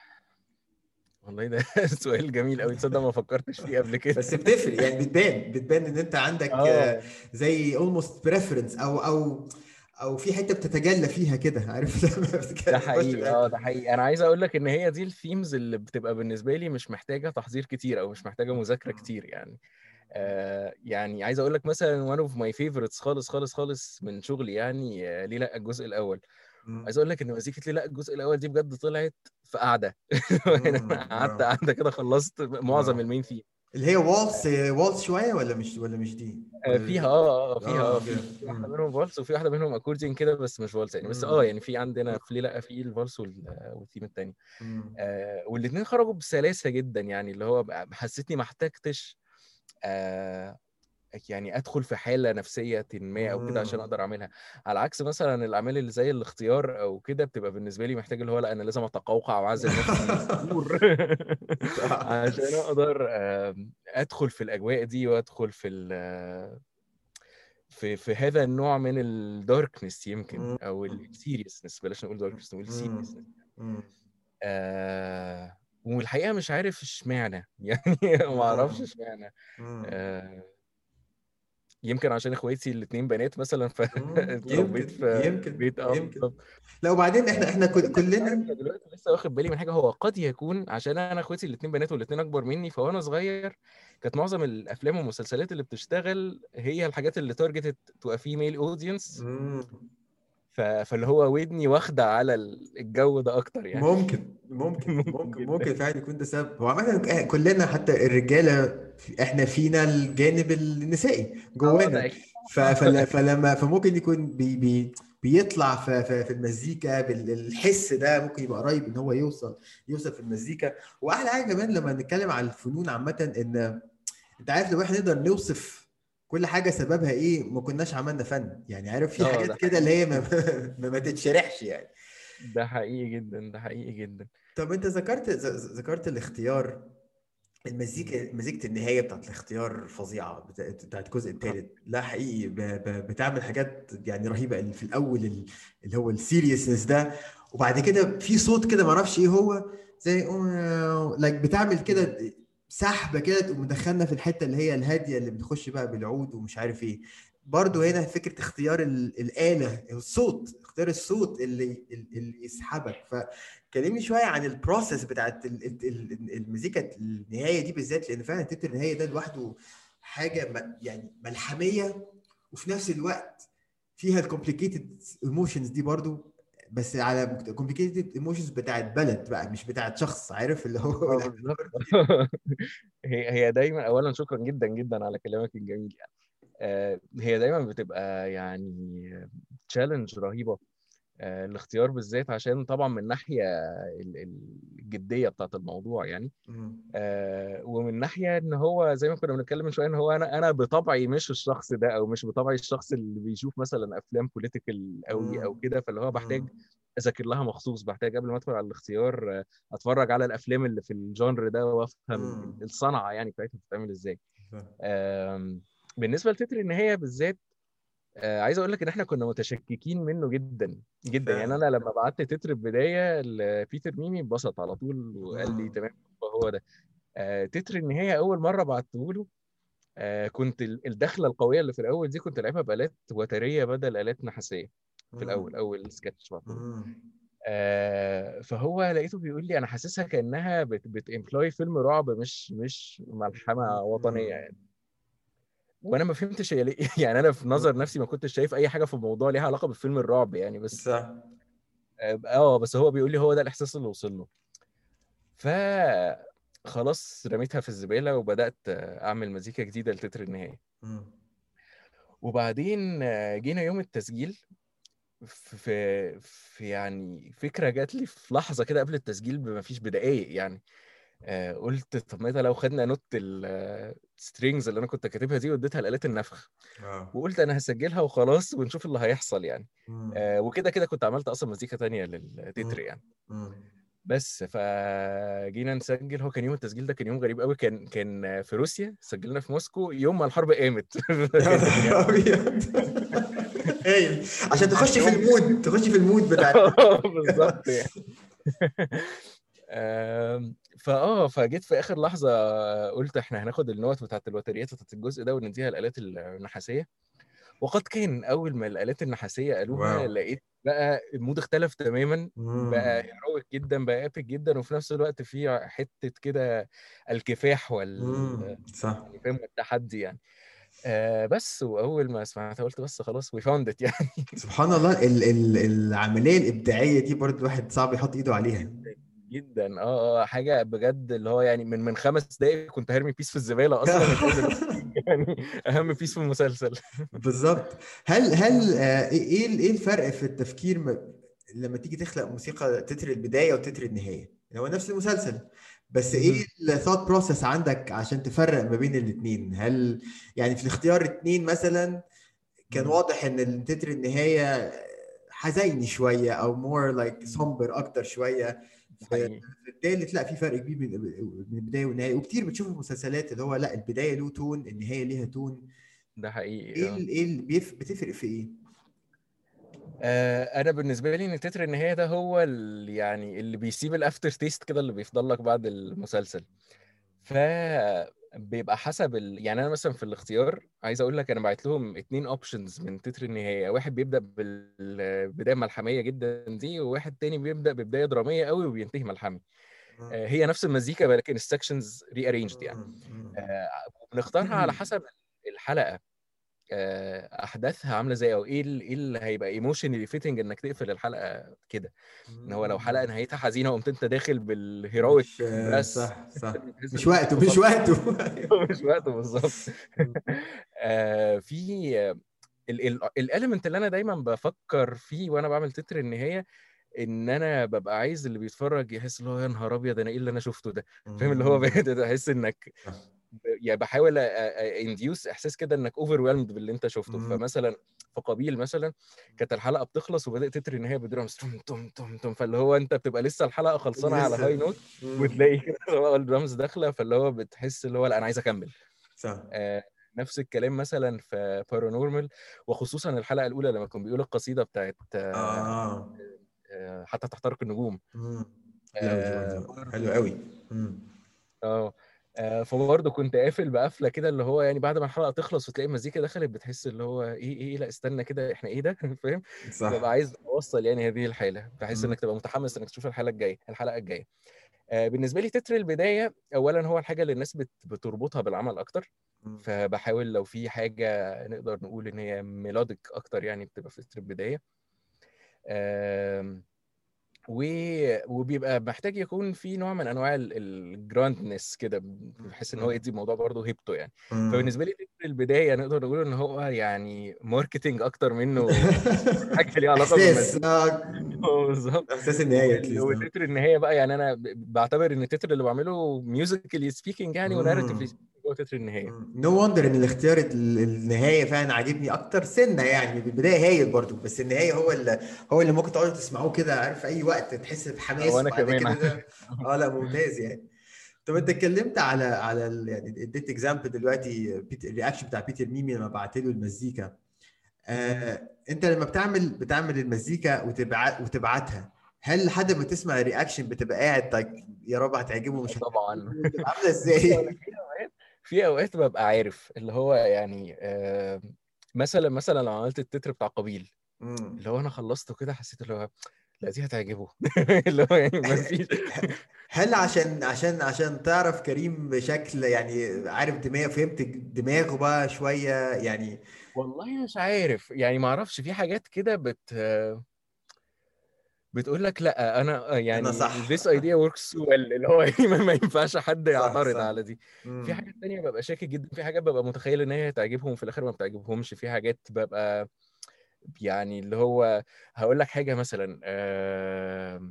والله ده سؤال جميل قوي تصدق ما فكرتش فيه قبل كده بس بتفرق يعني بتبان بتبان ان انت عندك آه، اه زي almost preference او او او في حته بتتجلى فيها كده عارف لما ده بتتكلم تخش في حقيقي اه ده حته حقيقي انا عايز اقول لك ان هي دي الثيمز اللي بتبقى بالنسبه لي مش محتاجه تحضير كتير او مش محتاجه مذاكره كتير يعني آه يعني عايز اقول لك مثلا one of my favorites خالص خالص خالص من شغلي يعني آه ليه لا الجزء الاول مم. عايز اقول لك ان مزيكه ليه لا الجزء الاول دي بجد طلعت في قعده يعني مم. انا قعدت واو قعده كده خلصت معظم واو المين ثيم اللي هي والتس والتس شويه ولا مش ولا مش دي آه، ولا فيها اه اه فيها اه اه في اوكي في واحده مم. منهم فالس وفي واحده منهم اكورديون كده بس مش فالس يعني بس اه مم. يعني في عندنا في ليه لا في الفالس وال- والثيم التاني مم. آه والاثنين خرجوا بسلاسه جدا يعني اللي هو بقى- حسيتني ما احتجتش آه يعني ادخل في حاله نفسيه ما او كده عشان مم. اقدر اعملها على عكس مثلا الاعمال اللي زي الاختيار او كده بتبقى بالنسبه لي محتاج اللي هو لا انا لازم اتقوقع واعزل نفسي شهور صح عشان اقدر آم، ادخل في الاجواء دي وادخل في ال- في في هذا النوع من الداركنس يمكن مم. او السيريسنس بلاش نقول داركنس نقول مم. سيريسنس مم. آه والحقيقه مش عارف اشمعنى يعني ما اعرفش مم. اشمعنى مم. آه يمكن عشان اخواتي الاتنين بنات مثلا مم. فاتربيت يمكن في يمكن بيت اه يمكن بالظبط لا وبعدين احنا احنا كل- عارف كلنا أنا دلوقتي لسه واخد بالي من حاجه هو قد يكون عشان انا اخواتي الاتنين بنات والاتنين اكبر مني فوانا صغير كانت معظم الافلام والمسلسلات اللي بتشتغل هي الحاجات اللي تارجتد تو فيميل اودينس مم. فاللي هو ودني واخده على الجو ده اكتر يعني ممكن ممكن ممكن ممكن جدا ممكن فعلا يكون ده سبب هو عامة كلنا حتى الرجالة احنا فينا الجانب النسائي اه ده جوانا اكيد ف- فل- فلما فممكن يكون بي بي بيطلع في في في المزيكا بالحس ده ممكن يبقى قريب ان هو يوصل يوصل في المزيكا واحلى حاجه كمان لما نتكلم على الفنون عامه ان انت عارف لو احنا نقدر نوصف كل حاجه سببها ايه ما كناش عملنا فن يعني عارف في اه حاجات ده كده اللي حقيقي هي ما, ما, ما تتشرحش يعني ده حقيقي جدا ده حقيقي جدا طب انت ذكرت ذ- ذ- ذكرت الاختيار المزيكا مزيكة النهاية بتاعت الاختيار فظيعة بتا- بتاعت الجزء الثالث لا حقيقي ب- ب- بتعمل حاجات يعني رهيبة اللي في الأول ال- اللي هو السيريسنس ده وبعد كده في صوت كده معرفش ايه هو زي لايك بتعمل كده سحبة كده تقوم مدخلنا في الحتة اللي هي الهادية اللي بتخش بقى بالعود ومش عارف ايه برضو هنا فكرة اختيار ال- الآلة الصوت اختيار الصوت اللي اللي يسحبك ف كلمني شويه عن البروسيس بتاعت ال- ال- ال- المزيكا النهايه دي بالذات لان فعلا تتر النهايه ده لوحده حاجه م- يعني ملحميه وفي نفس الوقت فيها الكومبليكيتد ايموشنز دي برضو بس على كومبليكيتد ايموشنز بتاعت بلد بقى مش بتاعت شخص عارف اللي هو اه لا، بالظبط برضو هي هي دايما اولا شكرا جدا جدا على كلامك الجميل يعني آه، هي دايما بتبقى يعني تشالنج رهيبه آه، الاختيار بالذات عشان طبعا من ناحيه ال- ال- الجديه بتاعت الموضوع يعني مم. آه، ومن ناحيه ان هو زي ما كنا بنتكلم من شويه ان هو انا انا بطبعي مش الشخص ده او مش بطبعي الشخص اللي بيشوف مثلا افلام بوليتيكال قوي او مم. كده فاللي هو بحتاج مم. اذاكر لها مخصوص بحتاج قبل ما ادخل على الاختيار آه، اتفرج على الافلام اللي في الجانر ده وافهم مم. الصنعه يعني بتاعتها بتتعمل ازاي آم، بالنسبه لتتر النهايه بالذات آه، عايز اقول لك ان احنا كنا متشككين منه جدا جدا يعني فعلا انا لما بعت تتر البدايه لبيتر ميمي اتبسط على طول وقال لي مم. تمام هو ده آه، تتر النهايه اول مره بعته له آه، كنت ال- الدخله القويه اللي في الاول دي كنت لعبها بالات وتريه بدل الات نحاسيه في الاول مم. اول سكتش بعته له مم. آه، فهو لقيته بيقول لي انا حاسسها كانها بت بتمبلوي فيلم رعب مش مش ملحمه وطنيه يعني مم. وانا ما فهمتش هي ليه يعني انا في نظر مم. نفسي ما كنتش شايف اي حاجه في الموضوع ليها علاقه بفيلم الرعب يعني بس صح اه آه، بس هو بيقول لي هو ده الاحساس اللي وصل له ف خلاص رميتها في الزباله وبدات اعمل مزيكا جديده لتتر النهايه مم. وبعدين آه، جينا يوم التسجيل في في يعني فكره جات لي في لحظه كده قبل التسجيل بما فيش بدقايق يعني آه، قلت طب ما ده لو خدنا نوت السترينجز اللي انا كنت كاتبها دي واديتها لآلة النفخ اه وقلت انا هسجلها وخلاص ونشوف اللي هيحصل يعني مم. آه، وكده كده كنت عملت اصلا مزيكا تانية للتتر مم. يعني مم. بس فجينا نسجل هو كان يوم التسجيل ده كان يوم غريب قوي كان كان في روسيا سجلنا في موسكو يوم ما الحرب قامت يا كان نهار يعني ابيض هايل عشان تخش في يوم المود تخش في المود بتاع بالظبط يعني آم، فاه فجيت في اخر لحظه قلت احنا هناخد النوت بتاعت الوتريات بتاعت الجزء ده ونديها الالات النحاسيه وقد كان اول ما الالات النحاسيه قالوها واو لقيت بقى المود اختلف تماما بقى مم. هيرويك جدا بقى ايبك جدا وفي نفس الوقت في حته كده الكفاح وال مم. صح يعني فاهم التحدي يعني آه بس واول ما سمعتها قلت بس خلاص وي فاوند ات يعني سبحان الله ال ال العمليه الابداعيه دي برضه الواحد صعب يحط ايده عليها جدا جدا اه اه حاجه بجد اللي هو يعني من من خمس دقايق كنت هرمي بيس في الزباله اصلا تلاقي دلوقتي يعني اهم بيس في المسلسل بالظبط هل هل آه، ايه ايه إيه الفرق في التفكير م- لما تيجي تخلق موسيقى تتر البدايه وتتر النهايه هو نفس المسلسل بس ايه مهم. الثوت بروسيس عندك عشان تفرق ما بين الاثنين هل يعني في الاختيار اتنين مثلا كان مم. واضح ان التتر النهايه حزيني شويه او مور لايك سومبر اكتر شويه في حقيقي في التالت لا في فرق كبير بين بين البدايه والنهايه وكتير بتشوف المسلسلات اللي هو لا البدايه له تون النهايه ليها تون ده حقيقي ايه اه ال- ايه اللي بيف... بتفرق في ايه؟ آه، انا بالنسبه لي ان تتر النهايه ده هو ال- يعني اللي بيسيب الافتر تيست كده اللي بيفضل لك بعد المسلسل ف بيبقى حسب ال... يعني انا مثلا في الاختيار عايز اقول لك انا بعت لهم اتنين اوبشنز من تتر النهايه واحد بيبدا بالبدايه ملحميه جدا دي وواحد تاني بيبدا ببدايه دراميه قوي وبينتهي ملحمي آه، هي نفس المزيكا ولكن السكشنز ري ارينجد يعني آه، بنختارها على حسب الحلقه آه، احداثها عامله ازاي او ايه ال- ايه اللي هيبقى ايموشنالي فيتنج انك تقفل الحلقه كده ان هو لو حلقه نهايتها حزينه وقمت انت داخل بالهيرويك مش بس صح صح تحس مش إن وقته أنت مش وصلت- وقته مش وقته بالظبط آه، في الاليمنت اللي انا دايما بفكر فيه وانا بعمل تتر النهايه ان انا ببقى عايز اللي بيتفرج يحس اللي هو يا نهار ابيض انا ايه اللي انا شفته ده فاهم اللي هو تحس انك صح. يعني بحاول انديوس احساس كده انك اوفر باللي انت شفته مم. فمثلا في قبيل مثلا كانت الحلقه بتخلص وبدات تتر النهايه بدرامز توم توم توم توم فاللي هو انت بتبقى لسه الحلقه خلصانه على لسه. هاي نوت مم. وتلاقي كده اللي هو الدرامز داخله فاللي هو بتحس اللي هو لا انا عايز اكمل صح آه، نفس الكلام مثلا في بارانورمال وخصوصا الحلقه الاولى لما كان بيقول القصيده بتاعت آه، اه آه، حتى تحترق النجوم مم. حلو دي آه، برضه. حلو قوي مم. اه آه، فبرضه كنت قافل بقفله كده اللي هو يعني بعد ما الحلقه تخلص وتلاقي المزيكا دخلت بتحس اللي هو ايه ايه لا استنى كده احنا ايه ده فاهم صح ببقى عايز اوصل يعني هذه الحاله بحيث مم. انك تبقى متحمس انك تشوف الحلقه الجايه الحلقه الجايه آه، بالنسبه لي تتر البدايه اولا هو الحاجه اللي الناس بت- بتربطها بالعمل اكتر مم. فبحاول لو في حاجه نقدر نقول ان هي ميلوديك اكتر يعني بتبقى في تتر البدايه آم، و... وبيبقى محتاج يكون في نوع من انواع الجراندنس كده بحيث ان هو يدي الموضوع برضه هيبته يعني مم. فبالنسبه لي تتر البدايه نقدر نقول ان هو يعني ماركتينج اكتر منه حاجه ليها علاقه احساس بالمزيكا آه، آه، بالظبط احساس النهايه وال- اتليست والتتر النهايه بقى يعني انا ب- بعتبر ان التتر اللي بعمله ميوزيكالي سبيكينج يعني وناريتيفلي هو تتر النهايه نو وندر ان الاختيار ال- النهايه فعلا عاجبني اكتر سنه يعني البدايه هايل برضو بس النهايه هو اللي هو اللي ممكن تقعدوا تسمعوه كده عارف في اي وقت تحس بحماس وانا وبعد كمان كده على ده اه لا ممتاز يعني طب انت اتكلمت على على ال- يعني اديت اكزامبل دلوقتي بيتر الرياكشن بتاع بيتر ميمي لما بعت له المزيكا آه انت لما بتعمل بتعمل المزيكا وتبعت وتبعتها هل لحد ما تسمع الرياكشن بتبقى قاعد طيب يا رب هتعجبه مش طبعا هتعجبه بتبقى عامله ازاي؟ في اوقات ببقى عارف اللي هو يعني آه، مثلا مثلا لو عملت التتر بتاع قبيل مم. اللي هو انا خلصته كده حسيت اللي هو لا دي هتعجبه اللي هو يعني ما فيش هل عشان عشان عشان تعرف كريم بشكل يعني عارف دماغ فهمت دماغه بقى شويه يعني والله مش عارف يعني ما اعرفش في حاجات كده بت بتقول لك لا انا يعني صح. this idea works well اللي هو يعني ما ما ينفعش حد صح، يعترض صح. على دي مم. في حاجات تانية ببقى شاكك جدا في حاجات ببقى متخيل ان هي هتعجبهم في الاخر ما بتعجبهمش في حاجات ببقى يعني اللي هو هقول لك حاجة مثلا آم،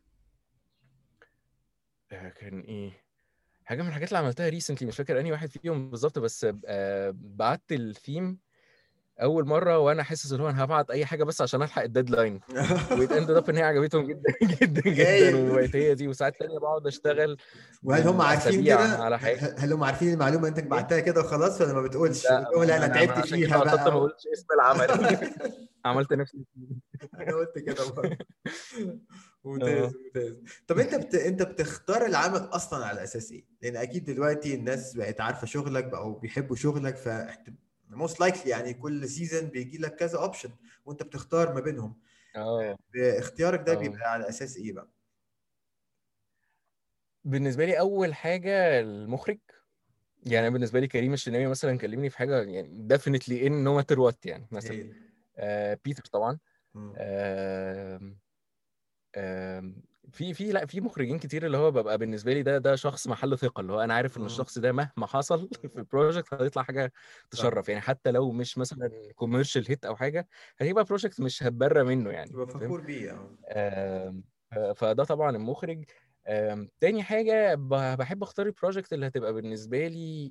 آه، كان ايه حاجة من الحاجات اللي عملتها ريسنتلي مش فاكر انهي واحد فيهم بالظبط بس آه، بعت الثيم اول مرة وانا حاسس ان هو انا هبعت اي حاجة بس عشان الحق الديدلاين ويت اند اب ان هي عجبتهم جدا جدا جدا هايل. وبقت هي دي وساعات تانية بقعد اشتغل وهل هم عارفين بالأسابيع كده على حاجة هل هم عارفين المعلومه انت بعتها كده وخلاص ولا ما بتقولش لا بتقول انا أنا تعبت عشان كده فيها قصدت ما بقى قلتش اسم العمل عملت نفسي انا قلت كده برضه آه. ممتاز ممتاز طب انت بت... انت بتختار العمل اصلا على اساس ايه؟ لان اكيد دلوقتي الناس بقت عارفه شغلك بقوا بيحبوا شغلك ف موست لايكلي يعني كل سيزون بيجي لك كذا اوبشن وانت بتختار ما بينهم اه اختيارك ده آه. بيبقى على اساس ايه بقى؟ بالنسبه لي اول حاجه المخرج يعني أنا بالنسبه لي كريم الشناوي مثلا كلمني في حاجه يعني ديفينتلي ان نو ماتر وات يعني مثلا هي. آه بيتر طبعا مم. آم، آم، في في لا في مخرجين كتير اللي هو ببقى بالنسبه لي ده ده شخص محل ثقه اللي هو انا عارف ان مم. الشخص ده مهما حصل في البروجكت هيطلع حاجه تشرف يعني حتى لو مش مثلا كوميرشال هيت او حاجه هتبقى بروجكت مش هتبرى منه يعني تبقى فاهم؟ فخور بيه اه آم، ف- فده طبعا المخرج آم، تاني حاجة ب- بحب اختار البروجكت اللي هتبقى بالنسبة لي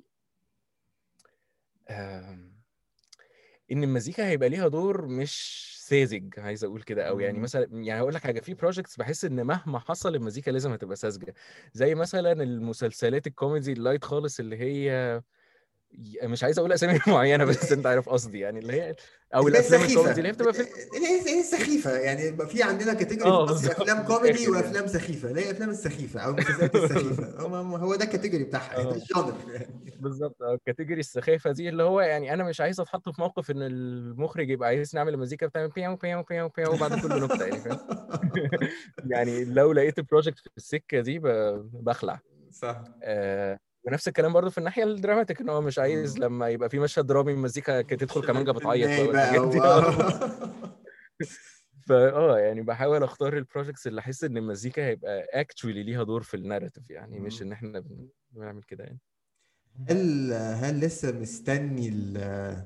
آم، ان المزيكا هيبقى ليها دور مش ساذج عايز اقول كده او يعني مم. مثلا يعني هقول لك حاجه في بروجكتس بحس ان مهما حصل المزيكا لازم هتبقى ساذجه زي مثلا المسلسلات الكوميدي اللايت خالص اللي هي ي- مش عايز اقول اسامي معينه بس انت عارف قصدي يعني اللي هي او اللي هي الافلام السخيفه الكوميدي اللي هي بتبقى فيلم اللي هي اللي هي السخيفه يعني يبقى في عندنا كاتيجوري اه في مصر بالظبط افلام من كوميدي الاخر يعني وافلام سخيفه اللي هي افلام السخيفه او المسلسلات السخيفه هو هو ده الكاتيجوري بتاعها ده اه الجانر يعني بالظبط اه الكاتيجوري السخافه دي اللي هو يعني انا مش عايز اتحط في موقف ان المخرج يبقى عايز نعمل المزيكا بتعمل بياو بياو بياو بياو بعد كل نكته يعني فاهم يعني لو لقيت البروجكت في السكه دي ب- بخلع صح آه ونفس الكلام برضو في الناحيه الدراماتيك ان هو مش عايز مم. لما يبقى في مشهد درامي المزيكا كانت تدخل كمانجا بتعيط بقى الناي بقى والحاجات دي و... اه فاه يعني بحاول اختار البروجكتس اللي احس ان المزيكا هيبقى اكشولي ليها دور في الناريتيف يعني مش مم. ان احنا بن- بنعمل كده يعني هل هل لسه مستني ال...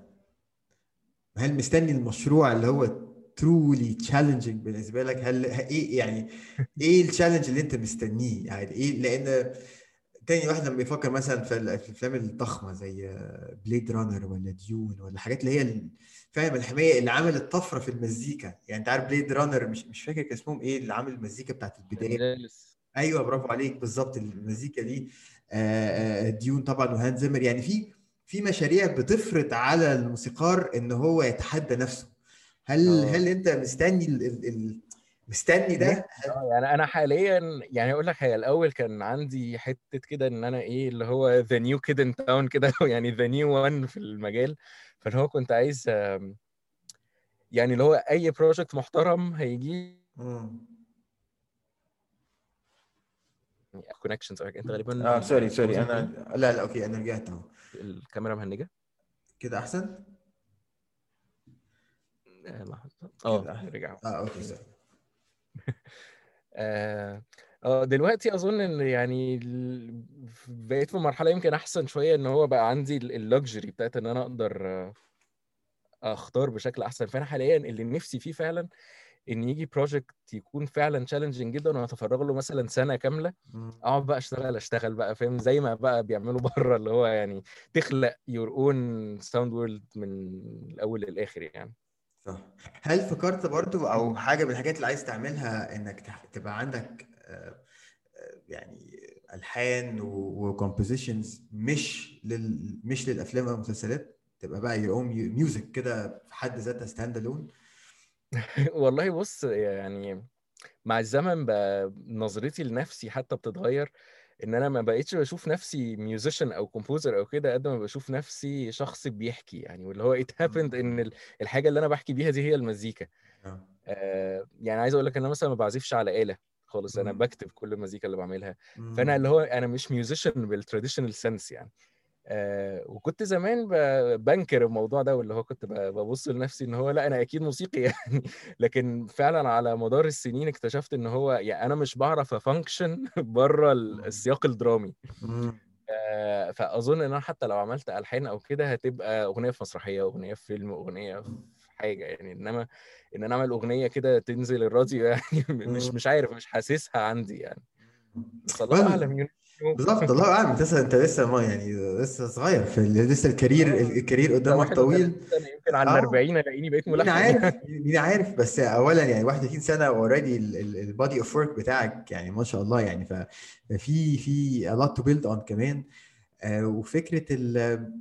هل مستني المشروع اللي هو ترولي تشالنجينج بالنسبه لك هل ايه يعني ايه التشالنج اللي انت مستنيه يعني ايه لان تاني واحد لما بيفكر مثلا في ال- في الافلام الضخمه زي بليد رانر ولا ديون ولا الحاجات اللي هي ال- فاهم الحمايه اللي عملت طفره في المزيكا يعني انت عارف بليد رانر مش مش فاكر كان اسمهم ايه اللي عامل المزيكا بتاعت البدايه جالس ايوه برافو عليك بالظبط المزيكا دي آه، آه، ديون طبعا وهانز زيمر يعني في في مشاريع بتفرض على الموسيقار ان هو يتحدى نفسه هل اه هل انت مستني ال ال ال مستني ده ممكن اه يعني انا حاليا يعني اقول لك هي الاول كان عندي حته كده ان انا ايه اللي هو ذا نيو كيد ان تاون كده يعني ذا نيو وان في المجال فاللي هو كنت عايز آم، يعني اللي هو اي بروجكت محترم هيجي مم. كونكشنز او حاجة. انت اه غالبا سوري سوري فوزي انا تاني لا لا اوكي انا رجعت اهو الكاميرا مهنجه كده احسن آه، لحظه كده اه احسن رجع اه اوكي سوري اه آه، دلوقتي اظن ان يعني ال- بقيت في مرحله يمكن احسن شويه ان هو بقى عندي اللكجري بتاعت ان انا اقدر آه، اختار بشكل احسن فانا حاليا اللي نفسي فيه فعلا ان يجي بروجكت يكون فعلا تشالنجينج جدا واتفرغ له مثلا سنه كامله مم. اقعد بقى اشتغل اشتغل بقى فاهم زي ما بقى بيعملوا بره اللي هو يعني تخلق يور اون ساوند وورلد من الاول للاخر يعني صح هل فكرت برضو او حاجه من الحاجات اللي عايز تعملها انك تح- تبقى عندك آه، آه، يعني الحان وكومبوزيشنز مش لل مش للافلام او المسلسلات تبقى بقى يور اون ميوزك كده في حد ذاتها ستاند الون والله بص يعني مع الزمن بقى نظرتي لنفسي حتى بتتغير ان انا ما بقيتش بشوف نفسي ميوزيشن او كومبوزر او كده قد ما بشوف نفسي شخص بيحكي يعني واللي هو it happened ان ال- الحاجه اللي انا بحكي بيها دي هي المزيكا آه يعني عايز اقول لك ان انا مثلا ما بعزفش على آلة خالص انا بكتب كل المزيكا اللي بعملها فانا اللي هو انا مش ميوزيشن بالتراديشنال سنس يعني آه وكنت زمان ب- بنكر الموضوع ده واللي هو كنت ب- ببص لنفسي ان هو لا انا اكيد موسيقي يعني لكن فعلا على مدار السنين اكتشفت ان هو يعني انا مش بعرف افانكشن بره السياق الدرامي آه، فاظن ان انا حتى لو عملت الحان او كده هتبقى اغنيه في مسرحيه اغنيه في فيلم اغنيه في حاجه يعني انما ان انا اعمل اغنيه كده تنزل الراديو يعني مش مش عارف مش حاسسها عندي يعني بس الله وال- اعلم you know. بالظبط الله اعلم انت لسه انت لسه ما يعني لسه صغير في ال- لسه الكارير اه الكارير لسه قدامك 31 طويل سنه يمكن على ال اه 40 الاقيني بقيت مين ملحن عارف يعني مين عارف بس اولا يعني 31 سنه اوريدي البادي اوف ورك بتاعك يعني ما شاء الله يعني ف- ففي في a lot to build on كمان آه، وفكره ال-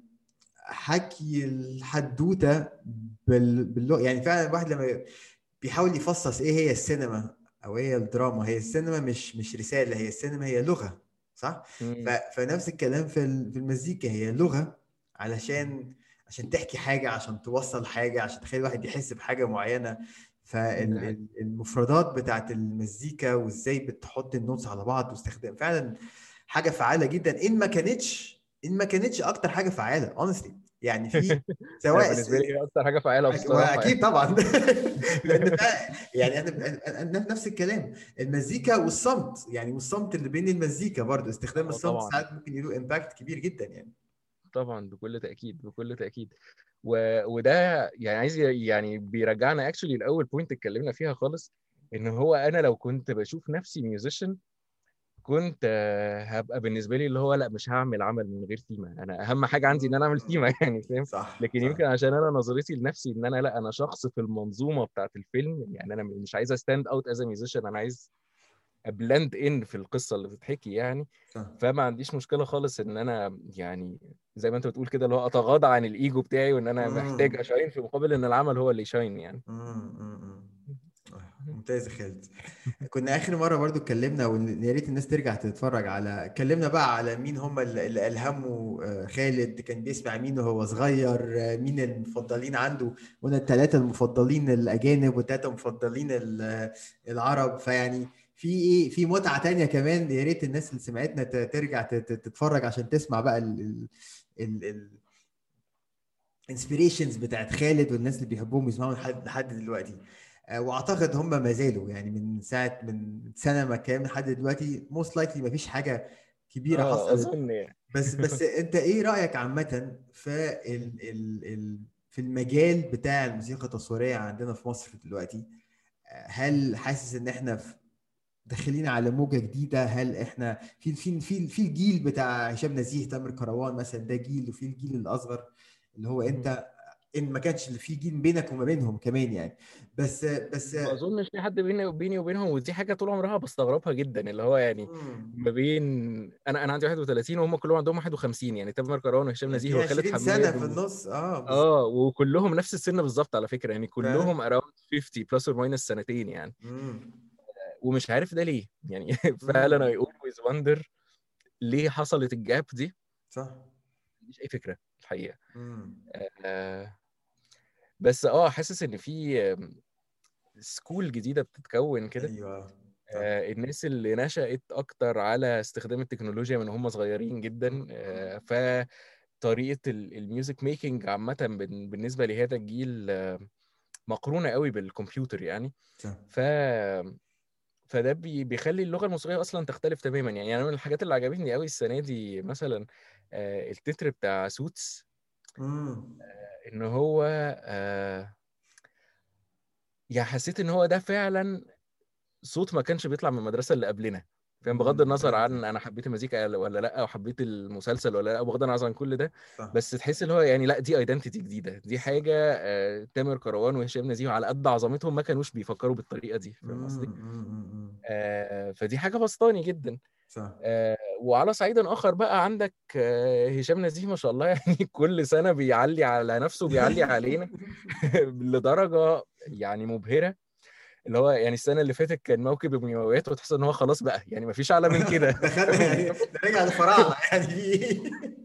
حكي الحدوته بال... باللغه يعني فعلا الواحد لما بيحاول يفصص ايه هي السينما او ايه هي الدراما هي السينما مش مش رساله هي السينما هي لغه صح ف... مم. فنفس الكلام في ال- في المزيكا هي لغه علشان عشان تحكي حاجه عشان توصل حاجه عشان تخلي الواحد يحس بحاجه معينه ده حقيقي. فالمفردات بتاعت المزيكا وازاي بتحط النوتس على بعض واستخدام فعلا حاجه فعاله جدا ان ما كانتش ان ما كانتش اكتر حاجه فعاله honestly يعني في انا سواء بالنسبه لي هي اكتر حاجه فعاله بصراحه يعني واكيد طبعا لان فعلا- يعني انا أنا نفس الكلام المزيكا والصمت يعني والصمت اللي بين المزيكا برضو استخدام اه الصمت طبعا ساعات ممكن يله امباكت كبير جدا يعني طبعا بكل تاكيد بكل تاكيد و... وده يعني عايز ي- يعني بيرجعنا اكشولي لاول بوينت اتكلمنا فيها خالص ان هو انا لو كنت بشوف نفسي ميوزيشن كنت آه، هبقى بالنسبه لي اللي هو لا مش هعمل عمل من غير تيمه انا اهم حاجه عندي ان انا اعمل تيمه يعني فاهم صح لكن صح يمكن عشان انا نظرتي لنفسي ان انا لا انا شخص في المنظومه بتاعت الفيلم يعني انا مش عايز استاند اوت از ميوزيشن انا عايز ابلند ان في القصه اللي بتتحكي يعني صح فما عنديش مشكله خالص ان انا يعني زي ما انت بتقول كده اللي هو اتغاضى عن الايجو بتاعي وان انا محتاج مم. اشاين في مقابل ان العمل هو اللي يشاين يعني مم. مم. آه، ممتاز يا خالد كنا اخر مره برضو اتكلمنا ويا ريت الناس ترجع تتفرج على اتكلمنا بقى على مين هم اللي اللي الهموا آه، خالد كان بيسمع مين وهو صغير آه، مين المفضلين عنده قلنا الثلاثه المفضلين الاجانب والثلاثه المفضلين ال- العرب فيعني في ايه في متعه تانية كمان يا ريت الناس اللي سمعتنا ت- ترجع ت- ت- تتفرج عشان تسمع بقى ال ال ال ال انسبيريشنز بتاعت خالد والناس اللي بيحبوهم يسمعوا لحد لحد دلوقتي آه، واعتقد هم ما زالوا يعني من ساعه من سنه ما كان لحد دلوقتي موست لايكلي ما فيش حاجه كبيره اه حصلت اظن يعني بس بس انت ايه رايك عامه في ال ال ال في المجال بتاع الموسيقى التصويريه عندنا في مصر دلوقتي آه، هل حاسس ان احنا في داخلين على موجه جديده هل احنا في في في في الجيل بتاع هشام نزيه تامر كروان مثلا ده جيل وفي الجيل الاصغر اللي هو انت ان ما كانش في جيل بينك وما بينهم كمان يعني بس بس ما اظنش في حد بيني بيني وبينهم ودي حاجه طول عمرها بستغربها جدا اللي هو يعني مم. ما بين انا انا عندي 31 وهم كلهم عندهم 51 يعني تامر كران وهشام يعني نزيه في وخالد 20 حماد سنه في و... النص اه بالظبط اه وكلهم نفس السن بالظبط على فكره يعني فعلا كلهم اراوند 50 بلس اور ماينس سنتين يعني مم. ومش عارف ده ليه يعني فعلا مم. اي اولويز وندر ليه حصلت الجاب دي صح ما عنديش اي فكره الحقيقه مم. آه بس اه حاسس ان في سكول جديده بتتكون كده ايوه صح آه الناس اللي نشأت اكتر على استخدام التكنولوجيا من هم صغيرين جدا مم. آه فطريقه ال- الميوزك ميكنج عامه بن- بالنسبه لهذا الجيل آه، مقرونه قوي بالكمبيوتر يعني صح ف فده بي- بيخلي اللغه الموسيقيه اصلا تختلف تماما يعني يعني من الحاجات اللي عجبتني قوي السنه دي مثلا آه، التتر بتاع سوتس مم. ان هو آه، يعني حسيت ان هو ده فعلا صوت ما كانش بيطلع من المدرسه اللي قبلنا فاهم بغض مم. النظر عن فهمتك انا حبيت المزيكا ولا لا او حبيت المسلسل ولا لا بغض النظر عن كل ده صح بس تحس اللي هو يعني لا دي ايدنتيتي جديده دي صح حاجه آه، تامر كروان وهشام نزيه على قد عظمتهم ما كانوش بيفكروا بالطريقه دي فاهم قصدي؟ مم. مم. مم. آه، فدي حاجه بسطاني جدا صح آه، وعلى صعيد اخر بقى عندك آه، هشام نزيه ما شاء الله يعني كل سنه بيعلي على نفسه بيعلي علينا لدرجه يعني مبهره اللي هو يعني السنه اللي فاتت كان موكب المومياوات وتحس ان هو خلاص بقى يعني ما فيش اعلى من كده دخلنا يعني ده رجع للفراعنه يعني في ايه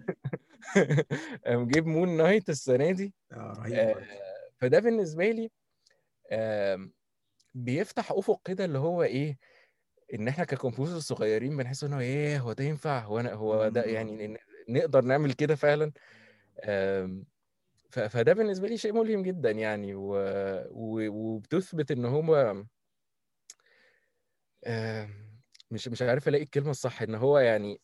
قام جيب مون نايت السنه دي اه رهيب آه، برضه فده بالنسبه لي آم، بيفتح افق كده اللي هو ايه ان احنا ككومبوزر صغيرين بنحس ان هو ايه هو ده ينفع هو أنا هو ده مم. يعني ن- نقدر نعمل كده فعلا آم، ف- فده بالنسبه لي شيء ملهم جدا يعني و... و... وبتثبت ان هو آم، مش مش عارف الاقي الكلمه الصح ان هو يعني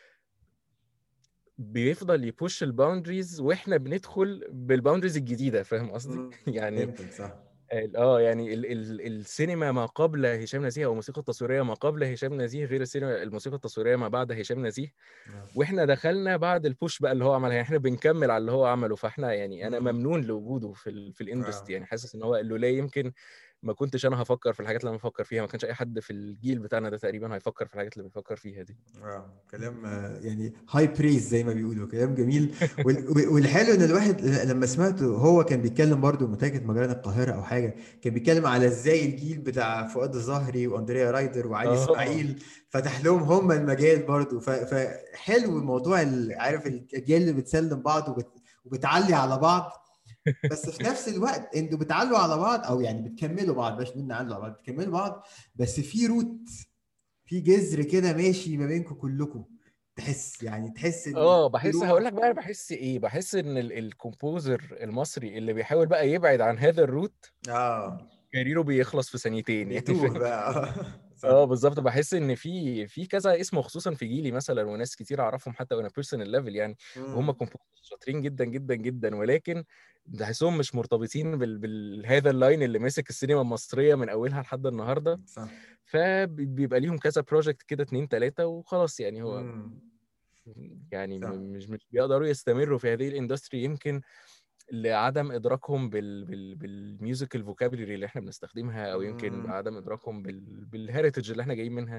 بيفضل يبوش الباوندريز واحنا بندخل بالباوندريز الجديده فاهم قصدي مم. يعني فهمتك صح اه يعني ال ال السينما ما قبل هشام نزيه او الموسيقى التصويريه ما قبل هشام نزيه غير السينما الموسيقى التصويريه ما بعد هشام نزيه آه. واحنا دخلنا بعد البوش بقى اللي هو عملها يعني احنا بنكمل على اللي هو عمله فاحنا يعني انا مم. ممنون لوجوده في ال في الاندستري آه. يعني حاسس ان هو لولا يمكن ما كنتش انا هفكر في الحاجات اللي انا بفكر فيها ما كانش اي حد في الجيل بتاعنا ده تقريبا هيفكر في الحاجات اللي بيفكر فيها دي اه كلام آه، يعني هاي بريز زي ما بيقولوا كلام جميل وال- والحلو ان الواحد لما سمعته هو كان بيتكلم برضو لما كانت مجال القاهره او حاجه كان بيتكلم على ازاي الجيل بتاع فؤاد الظهري واندريا رايدر وعلي اه اسماعيل فتح لهم هم المجال برضو ف- فحلو الموضوع ال- عارف الاجيال اللي بتسلم بعض وبت وبتعلي على بعض بس في نفس الوقت انتوا بتعلوا على بعض او يعني بتكملوا بعض باش نقول نعلوا على بعض بتكملوا بعض بس في روت في جذر كده ماشي ما بينكم كلكم تحس يعني تحس ان اه في بحس روح هقول لك بقى انا بحس ايه بحس ان ال- الكومبوزر المصري اللي بيحاول بقى يبعد عن هذا الروت اه كاريره بيخلص في ثانيتين يعني بيتوه فاهم بقى اه صح اه بالظبط بحس ان في في كذا اسم خصوصا في جيلي مثلا وناس كتير اعرفهم حتى وانا بيرسونال ليفل يعني وهم مم. كومبوزرز شاطرين جدا جدا جدا ولكن بحسهم مش مرتبطين بال... بهذا اللاين اللي ماسك السينما المصريه من اولها لحد النهارده صح فبيبقى ليهم كذا بروجكت كده اتنين تلاته وخلاص يعني هو مم. يعني صح م- مش مش بيقدروا يستمروا في هذه الاندستري يمكن لعدم ادراكهم بال بال بالميوزيكال فوكابولري اللي احنا بنستخدمها او يمكن مم. عدم ادراكهم بال بالهيريتج اللي احنا جايين منها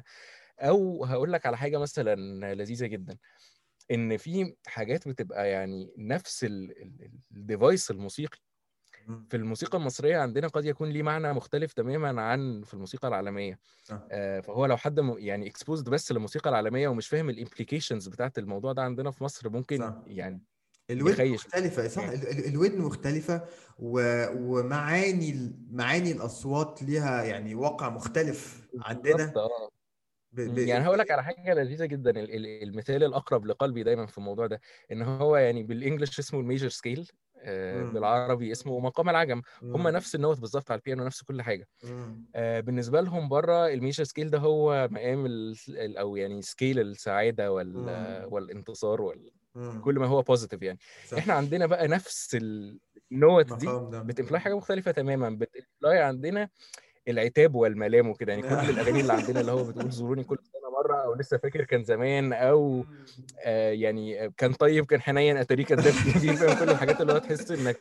او هقول لك على حاجه مثلا لذيذه جدا ان في حاجات بتبقى يعني نفس الديفايس الموسيقي مم. في الموسيقى المصريه عندنا قد يكون ليه معنى مختلف تماما عن في الموسيقى العالميه صح آه، فهو لو حد م- يعني اكسبوزد بس للموسيقى العالميه ومش فاهم الامبليكيشنز بتاعت الموضوع ده عندنا في مصر ممكن صح يعني الودن يخيش مختلفة صح يعني ال- ال- الودن مختلفة و... ومعاني ال- معاني الأصوات ليها يعني واقع مختلف بالظبط عندنا اه ب... مم، ب... يعني هقول لك على حاجه لذيذه جدا ال- ال- المثال الاقرب لقلبي دايما في الموضوع ده ان هو يعني بالانجلش اسمه الميجر سكيل مم. بالعربي اسمه مقام العجم هم مم. نفس النوت بالظبط على البيانو نفس كل حاجه مم. آه، بالنسبه لهم بره الميجر سكيل ده هو مقام ال- ال- او يعني سكيل السعاده وال مم. والانتصار وال مم. كل ما هو بوزيتيف يعني صح احنا عندنا بقى نفس النوت دي المقام ده بتمبلاي حاجه مختلفه تماما بتمبلاي عندنا العتاب والملام وكده يعني كل الاغاني اللي عندنا اللي هو بتقول زوروني كل سنه مره او لسه فاكر كان زمان او آه يعني كان طيب كان حنين اتاريه كذاب كبير فاهم كل الحاجات اللي هو تحس انك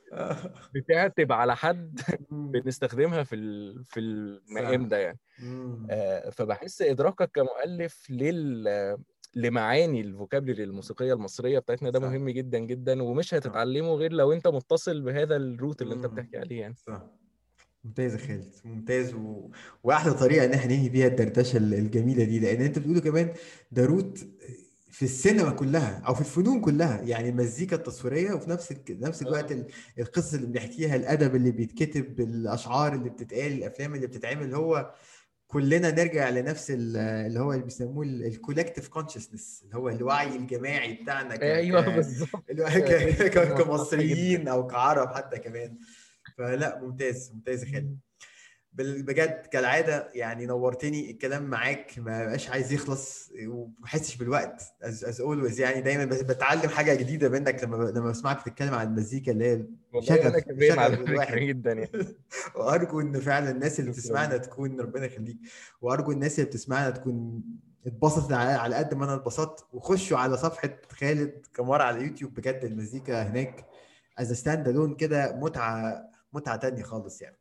بتعتب على حد مم. بنستخدمها في ال- في المقام صح ده يعني مم. آه فبحس ادراكك كمؤلف لل لمعاني الفوكابلري الموسيقيه المصريه بتاعتنا ده صح مهم جدا جدا ومش صح هتتعلمه غير لو انت متصل بهذا الروت اللي انت مم. بتحكي عليه يعني صح ممتاز يا خالد ممتاز و... واحلى طريقه ان احنا ننهي بيها الدردشه ال- الجميله دي لان انت بتقوله كمان ده روت في السينما كلها او في الفنون كلها يعني المزيكا التصويريه وفي نفس الك... نفس الوقت اه ال- القصص اللي بنحكيها الادب اللي بيتكتب الاشعار اللي بتتقال الافلام اللي بتتعمل هو كلنا نرجع لنفس ال- اللي هو اللي بيسموه الكولكتيف كونشسنس اللي هو الوعي الجماعي بتاعنا ك... ايوه ك... بالظبط الو- هي ك... دي ك... كلمه صح جدا كمصريين او كعرب حتى كمان فلا ممتاز ممتاز يا خالد بال- بجد كالعاده يعني نورتني الكلام معاك ما بقاش عايز يخلص وما بحسش بالوقت از اولويز يعني دايما بت- بتعلم حاجه جديده منك لما ب- لما بسمعك بتتكلم عن المزيكا اللي هي والله انا شغف كمان على شغف فكره الواحد جدا يعني وارجو ان فعلا الناس اللي شكرا بتسمعنا تكون ربنا يخليك وارجو الناس اللي بتسمعنا تكون اتبسطت على على قد ما انا اتبسطت وخشوا على صفحه خالد كمار على يوتيوب بجد المزيكا هناك از ستاند الون كده متعه متعه تانية خالص يعني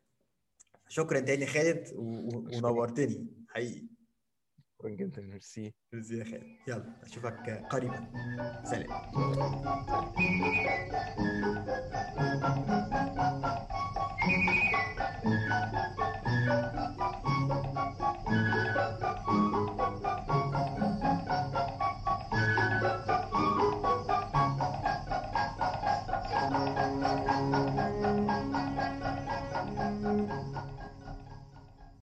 شكرا تاني يا خالد و- و- شكرا ونورتني حقيقي شكرا جدا ميرسي ميرسي يا خالد يلا اشوفك قريبا سلام ان شاء الله سلام Thank you.